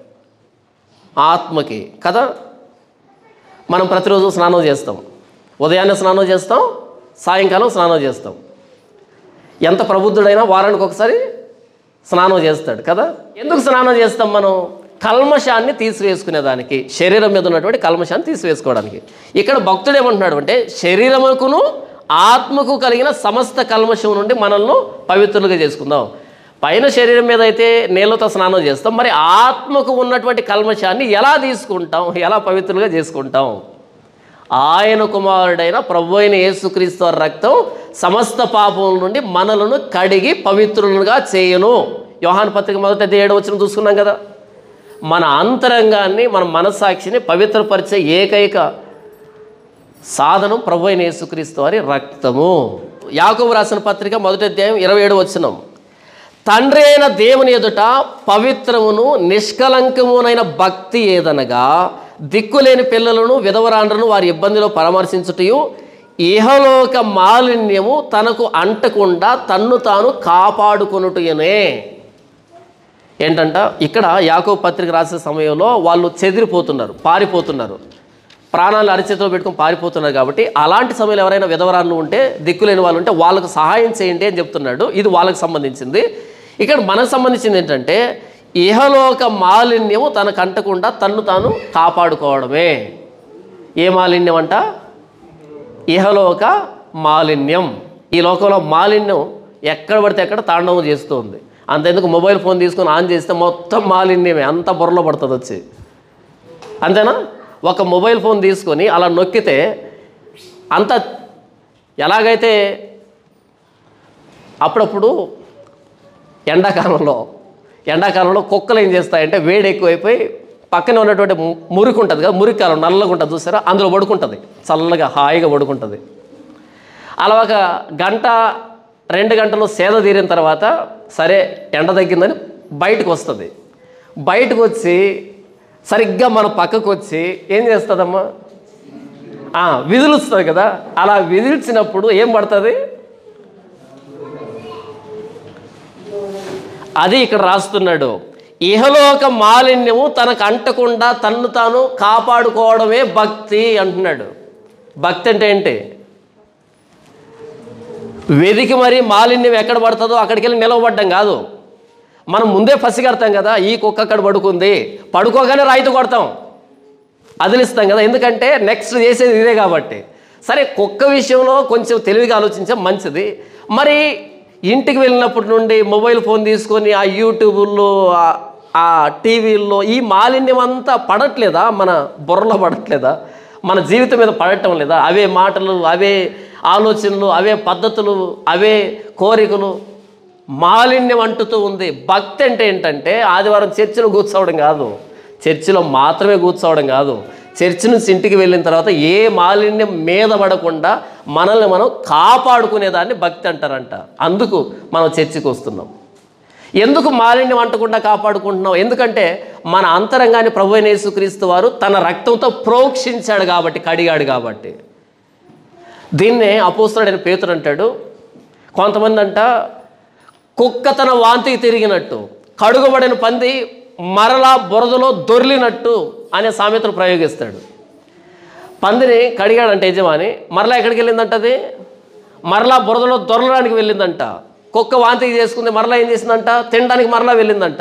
ఆత్మకి కదా మనం ప్రతిరోజు స్నానం చేస్తాం ఉదయాన్నే స్నానం చేస్తాం సాయంకాలం స్నానం చేస్తాం ఎంత ప్రబుద్ధుడైనా వారానికి ఒకసారి స్నానం చేస్తాడు కదా ఎందుకు స్నానం చేస్తాం మనం కల్మషాన్ని తీసివేసుకునేదానికి శరీరం మీద ఉన్నటువంటి కల్మషాన్ని తీసివేసుకోవడానికి ఇక్కడ భక్తుడు ఏమంటున్నాడు అంటే శరీరముకును ఆత్మకు కలిగిన సమస్త కల్మషం నుండి మనల్ని పవిత్రులుగా చేసుకుందాం పైన శరీరం మీద అయితే నీళ్ళతో స్నానం చేస్తాం మరి ఆత్మకు ఉన్నటువంటి కల్మషాన్ని ఎలా తీసుకుంటాం ఎలా పవిత్రులుగా చేసుకుంటాం ఆయన కుమారుడైన ప్రభు అయిన యేసుక్రీస్తు వారి రక్తం సమస్త పాపముల నుండి మనలను కడిగి పవిత్రులుగా చేయను యోహాన్ పత్రిక మొదట ఏడు వచ్చిన చూసుకున్నాం కదా మన అంతరంగాన్ని మన మనస్సాక్షిని పవిత్రపరిచే ఏకైక సాధనం ప్రభు అయిన యేసుక్రీస్తు వారి రక్తము యాకోబు రాసిన పత్రిక మొదటి అధ్యాయం ఇరవై ఏడు వచ్చినాం తండ్రి అయిన దేవుని ఎదుట పవిత్రమును నిష్కలంకమునైన భక్తి ఏదనగా దిక్కులేని పిల్లలను విధవరాండ్రను వారి ఇబ్బందిలో పరామర్శించుటయు ఇహలోక మాలిన్యము తనకు అంటకుండా తన్ను తాను కాపాడుకొనుటయనే ఏంటంట ఇక్కడ యాకో పత్రిక రాసే సమయంలో వాళ్ళు చెదిరిపోతున్నారు పారిపోతున్నారు ప్రాణాలు అరిచేతిలో పెట్టుకొని పారిపోతున్నారు కాబట్టి అలాంటి సమయంలో ఎవరైనా విధవరాళ్ళు ఉంటే దిక్కులేని వాళ్ళు ఉంటే వాళ్ళకు సహాయం చేయండి అని చెప్తున్నాడు ఇది వాళ్ళకి సంబంధించింది ఇక్కడ మనకు సంబంధించింది ఏంటంటే ఇహలోక మాలిన్యము తనకు అంటకుండా తన్ను తాను కాపాడుకోవడమే ఏ మాలిన్యం అంట ఇహలోక మాలిన్యం ఈ లోకంలో మాలిన్యం ఎక్కడ పడితే ఎక్కడ తాండవం చేస్తుంది అంతెందుకు మొబైల్ ఫోన్ తీసుకొని ఆన్ చేస్తే మొత్తం మాలిన్యమే అంత బుర్రలో పడుతుంది వచ్చి అంతేనా ఒక మొబైల్ ఫోన్ తీసుకొని అలా నొక్కితే అంత ఎలాగైతే అప్పుడప్పుడు ఎండాకాలంలో ఎండాకాలంలో కుక్కలు ఏం చేస్తాయంటే వేడి ఎక్కువైపోయి పక్కన ఉన్నటువంటి ము- మురికి ఉంటుంది కదా మురికి కాలం నల్లగా ఉంటుంది చూసారా అందులో పడుకుంటుంది చల్లగా హాయిగా పడుకుంటుంది అలా ఒక గంట రెండు గంటలు సేద తీరిన తర్వాత సరే ఎండ తగ్గిందని బయటకు వస్తుంది బయటకు వచ్చి సరిగ్గా మన పక్కకు వచ్చి ఏం చేస్తుందమ్మా ఆ, విదిలుస్తుంది కదా అలా విదిల్చినప్పుడు ఏం పడుతుంది అది ఇక్కడ రాస్తున్నాడు ఇహలోక మాలిన్యము తనకు అంటకుండా తన్ను తాను కాపాడుకోవడమే భక్తి అంటున్నాడు భక్తి అంటే ఏంటి వెదికి మరి మాలిన్యం ఎక్కడ పడుతుందో అక్కడికి వెళ్ళి నిలవబడ్డం కాదు మనం ముందే పసిగడతాం కదా ఈ కుక్క అక్కడ పడుకుంది పడుకోగానే రాయితీ కొడతాం అదిలిస్తాం కదా ఎందుకంటే నెక్స్ట్ చేసేది ఇదే కాబట్టి సరే కుక్క విషయంలో కొంచెం తెలివిగా ఆలోచించడం మంచిది మరి ఇంటికి వెళ్ళినప్పటి నుండి మొబైల్ ఫోన్ తీసుకొని ఆ యూట్యూబుల్లో ఆ- ఆ టీవీల్లో ఈ మాలిన్యం అంతా పడట్లేదా మన బుర్రలో పడట్లేదా మన జీవితం మీద పడటం లేదా అవే మాటలు అవే ఆలోచనలు అవే పద్ధతులు అవే కోరికలు మాలిన్యం అంటుతూ ఉంది భక్తి అంటే ఏంటంటే ఆదివారం చర్చిలో కూర్చోవడం కాదు చర్చిలో మాత్రమే కూర్చోవడం కాదు చర్చి నుంచి ఇంటికి వెళ్ళిన తర్వాత ఏ మాలిన్యం మీద పడకుండా మనల్ని మనం కాపాడుకునేదాన్ని భక్తి అంటారంట అందుకు మనం చర్చికి వస్తున్నాం ఎందుకు మాలిన్యం అంటకుండా కాపాడుకుంటున్నాం ఎందుకంటే మన అంతరంగాన్ని ప్రభు అయిన యేసుక్రీస్తు వారు తన రక్తంతో ప్రోక్షించాడు కాబట్టి కడిగాడు కాబట్టి దీన్నే అపోస్తుడైన పేతుడు అంటాడు కొంతమంది అంట కుక్క తన వాంతికి తిరిగినట్టు కడుగబడిన పంది మరలా బురదలో దొర్లినట్టు అనే సామెతను ప్రయోగిస్తాడు పందిని కడిగాడంట యజమాని మరలా ఎక్కడికి వెళ్ళిందంట అది మరలా బురదలో దొరలడానికి వెళ్ళిందంట కుక్క వాంతికి చేసుకుంది మరలా ఏం చేసిందంట తినడానికి మరలా వెళ్ళిందంట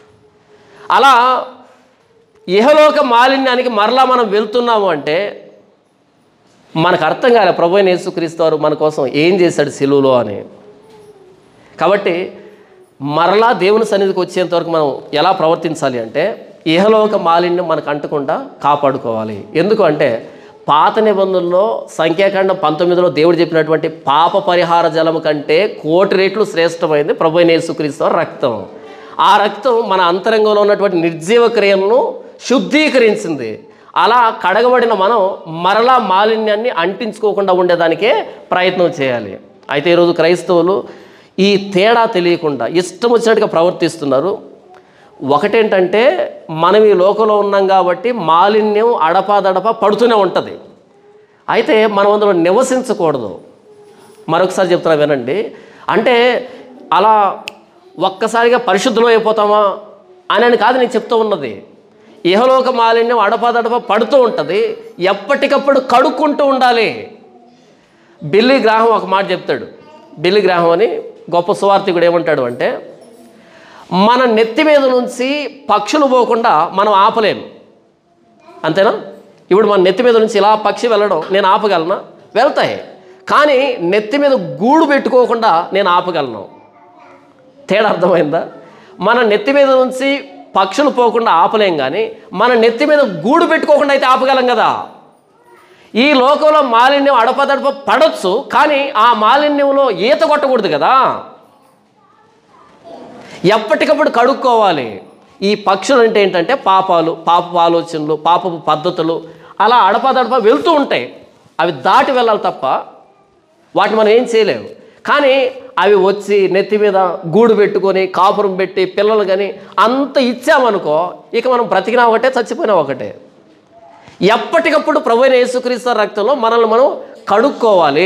అలా ఇహలోక మాలిన్యానికి మరలా మనం వెళ్తున్నాము అంటే మనకు అర్థం కాలే ప్రభు అయిన యేసుక్రీస్తు వారు మన కోసం ఏం చేశాడు సిలువలో అని కాబట్టి మరలా దేవుని సన్నిధికి వచ్చేంత వరకు మనం ఎలా ప్రవర్తించాలి అంటే ఇహలోక మాలిన్యం మనకు అంటకుండా కాపాడుకోవాలి ఎందుకు అంటే పాత నిబంధనలో సంఖ్యాకాండం పంతొమ్మిదిలో దేవుడు చెప్పినటువంటి పాప పరిహార జలము కంటే కోటి రెట్లు శ్రేష్టమైంది ప్రభు అయిన యేసుక్రీస్తు వారి రక్తం ఆ రక్తం మన అంతరంగంలో ఉన్నటువంటి నిర్జీవ క్రియలను శుద్ధీకరించింది అలా కడగబడిన మనం మరలా మాలిన్యాన్ని అంటించుకోకుండా ఉండేదానికే ప్రయత్నం చేయాలి అయితే ఈరోజు క్రైస్తవులు ఈ తేడా తెలియకుండా ఇష్టం వచ్చినట్టుగా ప్రవర్తిస్తున్నారు ఒకటేంటంటే మనం ఈ లోకంలో ఉన్నాం కాబట్టి మాలిన్యం అడపాదడప పడుతూనే ఉంటుంది అయితే మనం అందులో నివసించకూడదు మరొకసారి చెప్తున్నా వినండి అంటే అలా ఒక్కసారిగా పరిశుద్ధం అయిపోతామా అని అని కాదు నేను చెప్తూ ఉన్నది ఇహలోక మాలిన్యం అడపాదడప పడుతూ ఉంటుంది ఎప్పటికప్పుడు కడుక్కుంటూ ఉండాలి బిల్లి గ్రాహం ఒక మాట చెప్తాడు బిల్లి గ్రాహం అని గొప్ప సువార్థికుడు ఏమంటాడు అంటే మన నెత్తి మీద నుంచి పక్షులు పోకుండా మనం ఆపలేము అంతేనా ఇప్పుడు మన నెత్తి మీద నుంచి ఇలా పక్షి వెళ్ళడం నేను ఆపగలనా వెళ్తాయి కానీ నెత్తి మీద గూడు పెట్టుకోకుండా నేను ఆపగలను తేడా అర్థమైందా మన నెత్తి మీద నుంచి పక్షులు పోకుండా ఆపలేం కానీ మన నెత్తి మీద గూడు పెట్టుకోకుండా అయితే ఆపగలం కదా ఈ లోకంలో మాలిన్యం అడపదడప పడొచ్చు కానీ ఆ మాలిన్యంలో ఈత కొట్టకూడదు కదా ఎప్పటికప్పుడు కడుక్కోవాలి ఈ పక్షులు అంటే ఏంటంటే పాపాలు పాపపు ఆలోచనలు పాపపు పద్ధతులు అలా అడపదడప వెళ్తూ ఉంటాయి అవి దాటి వెళ్ళాలి తప్ప వాటిని మనం ఏం చేయలేము కానీ అవి వచ్చి నెత్తి మీద గూడు పెట్టుకొని కాపురం పెట్టి పిల్లలు కానీ అంత ఇచ్చామనుకో ఇక మనం బ్రతికినా ఒకటే చచ్చిపోయినా ఒకటే ఎప్పటికప్పుడు ప్రభు అయిన యేసుక్రీస్తు రక్తంలో మనల్ని మనం కడుక్కోవాలి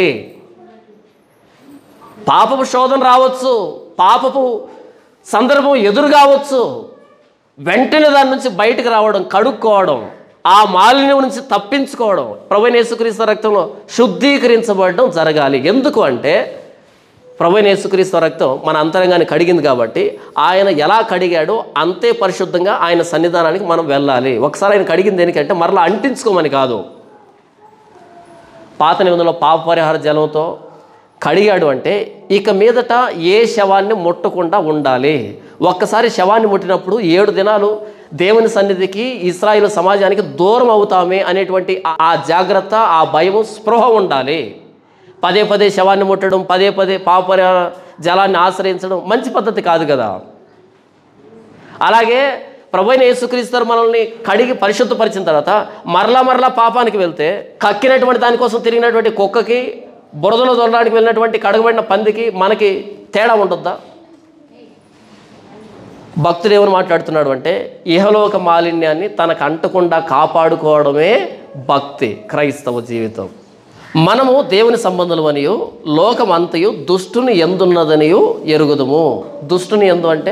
పాపపు శోధన రావచ్చు పాపపు సందర్భం ఎదురు కావచ్చు వెంటనే దాని నుంచి బయటకు రావడం కడుక్కోవడం ఆ మాలిన్యం నుంచి తప్పించుకోవడం ప్రభు అయిన యేసుక్రీస్తు రక్తంలో శుద్ధీకరించబడడం జరగాలి ఎందుకు అంటే ప్రభు అయిన యేసుక్రీస్తు రక్తం మన అంతరంగాన్ని కడిగింది కాబట్టి ఆయన ఎలా కడిగాడో అంతే పరిశుద్ధంగా ఆయన సన్నిధానానికి మనం వెళ్ళాలి ఒకసారి ఆయన కడిగింది దేనికంటే మరలా అంటించుకోమని కాదు పాత నిబంధనలో పాప పరిహార జలంతో కడిగాడు అంటే ఇక మీదట ఏ శవాన్ని ముట్టకుండా ఉండాలి ఒక్కసారి శవాన్ని ముట్టినప్పుడు ఏడు దినాలు దేవుని సన్నిధికి ఇస్రాయిల్ సమాజానికి దూరం అవుతామే అనేటువంటి ఆ- ఆ జాగ్రత్త ఆ భయం స్పృహ ఉండాలి పదే పదే శవాన్ని ముట్టడం పదే పదే పాప జలాన్ని ఆశ్రయించడం మంచి పద్ధతి కాదు కదా అలాగే ప్రభైన యేసుక్రీస్తు మనల్ని కడిగి పరిశుద్ధపరిచిన తర్వాత మరలా మరలా పాపానికి వెళ్తే కక్కినటువంటి దానికోసం తిరిగినటువంటి కుక్కకి బురదలో దొరడానికి వెళ్ళినటువంటి కడగబడిన పందికి మనకి తేడా ఉంటుందా భక్తుడు ఏమని మాట్లాడుతున్నాడు అంటే ఇహలోక మాలిన్యాన్ని తనకు అంటకుండా కాపాడుకోవడమే భక్తి క్రైస్తవ జీవితం మనము దేవుని సంబంధులు అనియు లోకం అంతయు దుష్టుని ఎందున్నదనియు ఎరుగుదుము దుష్టుని ఎందు అంటే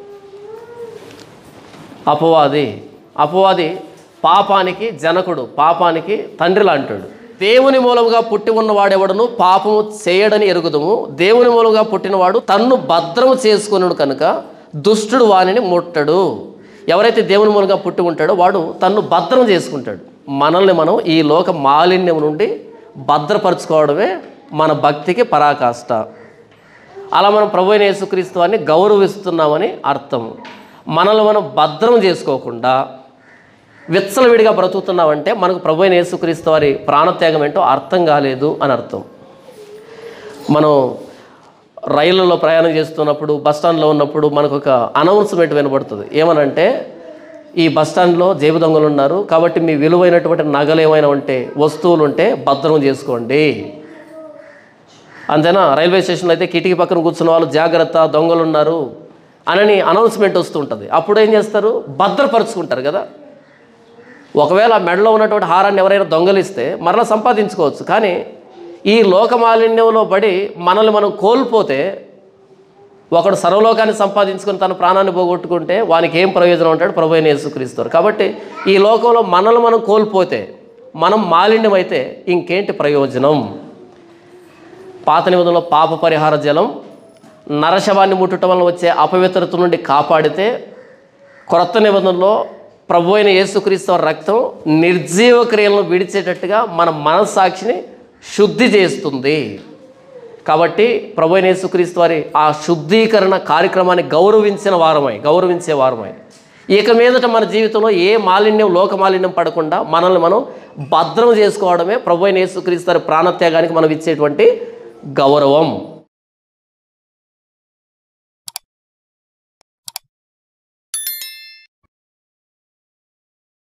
అపవాది అపవాది పాపానికి జనకుడు పాపానికి తండ్రిలా అంటాడు దేవుని మూలముగా పుట్టి ఉన్నవాడెవడను పాపము చేయడని ఎరుగుదము దేవుని మూలముగా పుట్టినవాడు తన్ను భద్రము చేసుకున్నాడు కనుక దుష్టుడు వానిని ముట్టడు ఎవరైతే దేవుని మూలంగా పుట్టి ఉంటాడో వాడు తన్ను భద్రం చేసుకుంటాడు మనల్ని మనం ఈ లోక మాలిన్యం నుండి భద్రపరచుకోవడమే మన భక్తికి పరాకాష్ట అలా మనం ప్రభు అయిన యేసుక్రీస్తు వారిని గౌరవిస్తున్నామని అర్థం మనల్ని మనం భద్రం చేసుకోకుండా విచ్చలవిడిగా బ్రతుకుతున్నామంటే మనకు ప్రభు అయిన యేసుక్రీస్తు వారి ప్రాణత్యాగం ఏంటో అర్థం కాలేదు అని అర్థం మనం రైళ్లలో ప్రయాణం చేస్తున్నప్పుడు బస్ స్టాండ్లో ఉన్నప్పుడు మనకు ఒక అనౌన్స్మెంట్ వినబడుతుంది ఏమనంటే ఈ బస్ స్టాండ్లో జేబు దొంగలు ఉన్నారు కాబట్టి మీ విలువైనటువంటి నగలు ఏమైనా ఉంటే వస్తువులు ఉంటే భద్రం చేసుకోండి అంతేనా రైల్వే స్టేషన్లో అయితే కిటికీ పక్కన కూర్చున్న వాళ్ళు జాగ్రత్త దొంగలు ఉన్నారు అని అనౌన్స్మెంట్ వస్తుంటుంది అప్పుడు ఏం చేస్తారు భద్రపరుచుకుంటారు కదా ఒకవేళ ఆ మెడలో ఉన్నటువంటి హారాన్ని ఎవరైనా దొంగలిస్తే మరలా సంపాదించుకోవచ్చు కానీ ఈ లోకమాలిన్యంలో పడి మనల్ని మనం కోల్పోతే ఒకడు సర్వలోకాన్ని సంపాదించుకొని తన ప్రాణాన్ని పోగొట్టుకుంటే వానికి ఏం ప్రయోజనం ఉంటాడు ప్రభు అయిన యేసుక్రీస్తారు కాబట్టి ఈ లోకంలో మనల్ని మనం కోల్పోతే మనం మాలిన్యం అయితే ఇంకేంటి ప్రయోజనం పాత నిబంధనలో పాప పరిహార జలం నరశవాన్ని ముట్టడం వల్ల వచ్చే అపవిత్రత నుండి కాపాడితే క్రొత్త నిబంధనలో ప్రభు అయిన యేసుక్రీస్తు వారి రక్తం నిర్జీవ క్రియలను విడిచేటట్టుగా మన మనస్సాక్షిని శుద్ధి చేస్తుంది కాబట్టి ప్రభు అయిన యేసుక్రీస్తు వారి ఆ శుద్ధీకరణ కార్యక్రమాన్ని గౌరవించిన వారమై గౌరవించే వారమై ఇక మీదట మన జీవితంలో ఏ మాలిన్యం లోక మాలిన్యం పడకుండా మనల్ని మనం భద్రం చేసుకోవడమే ప్రభు అయిన యేసుక్రీస్తు వారి ప్రాణత్యాగానికి మనం ఇచ్చేటువంటి గౌరవం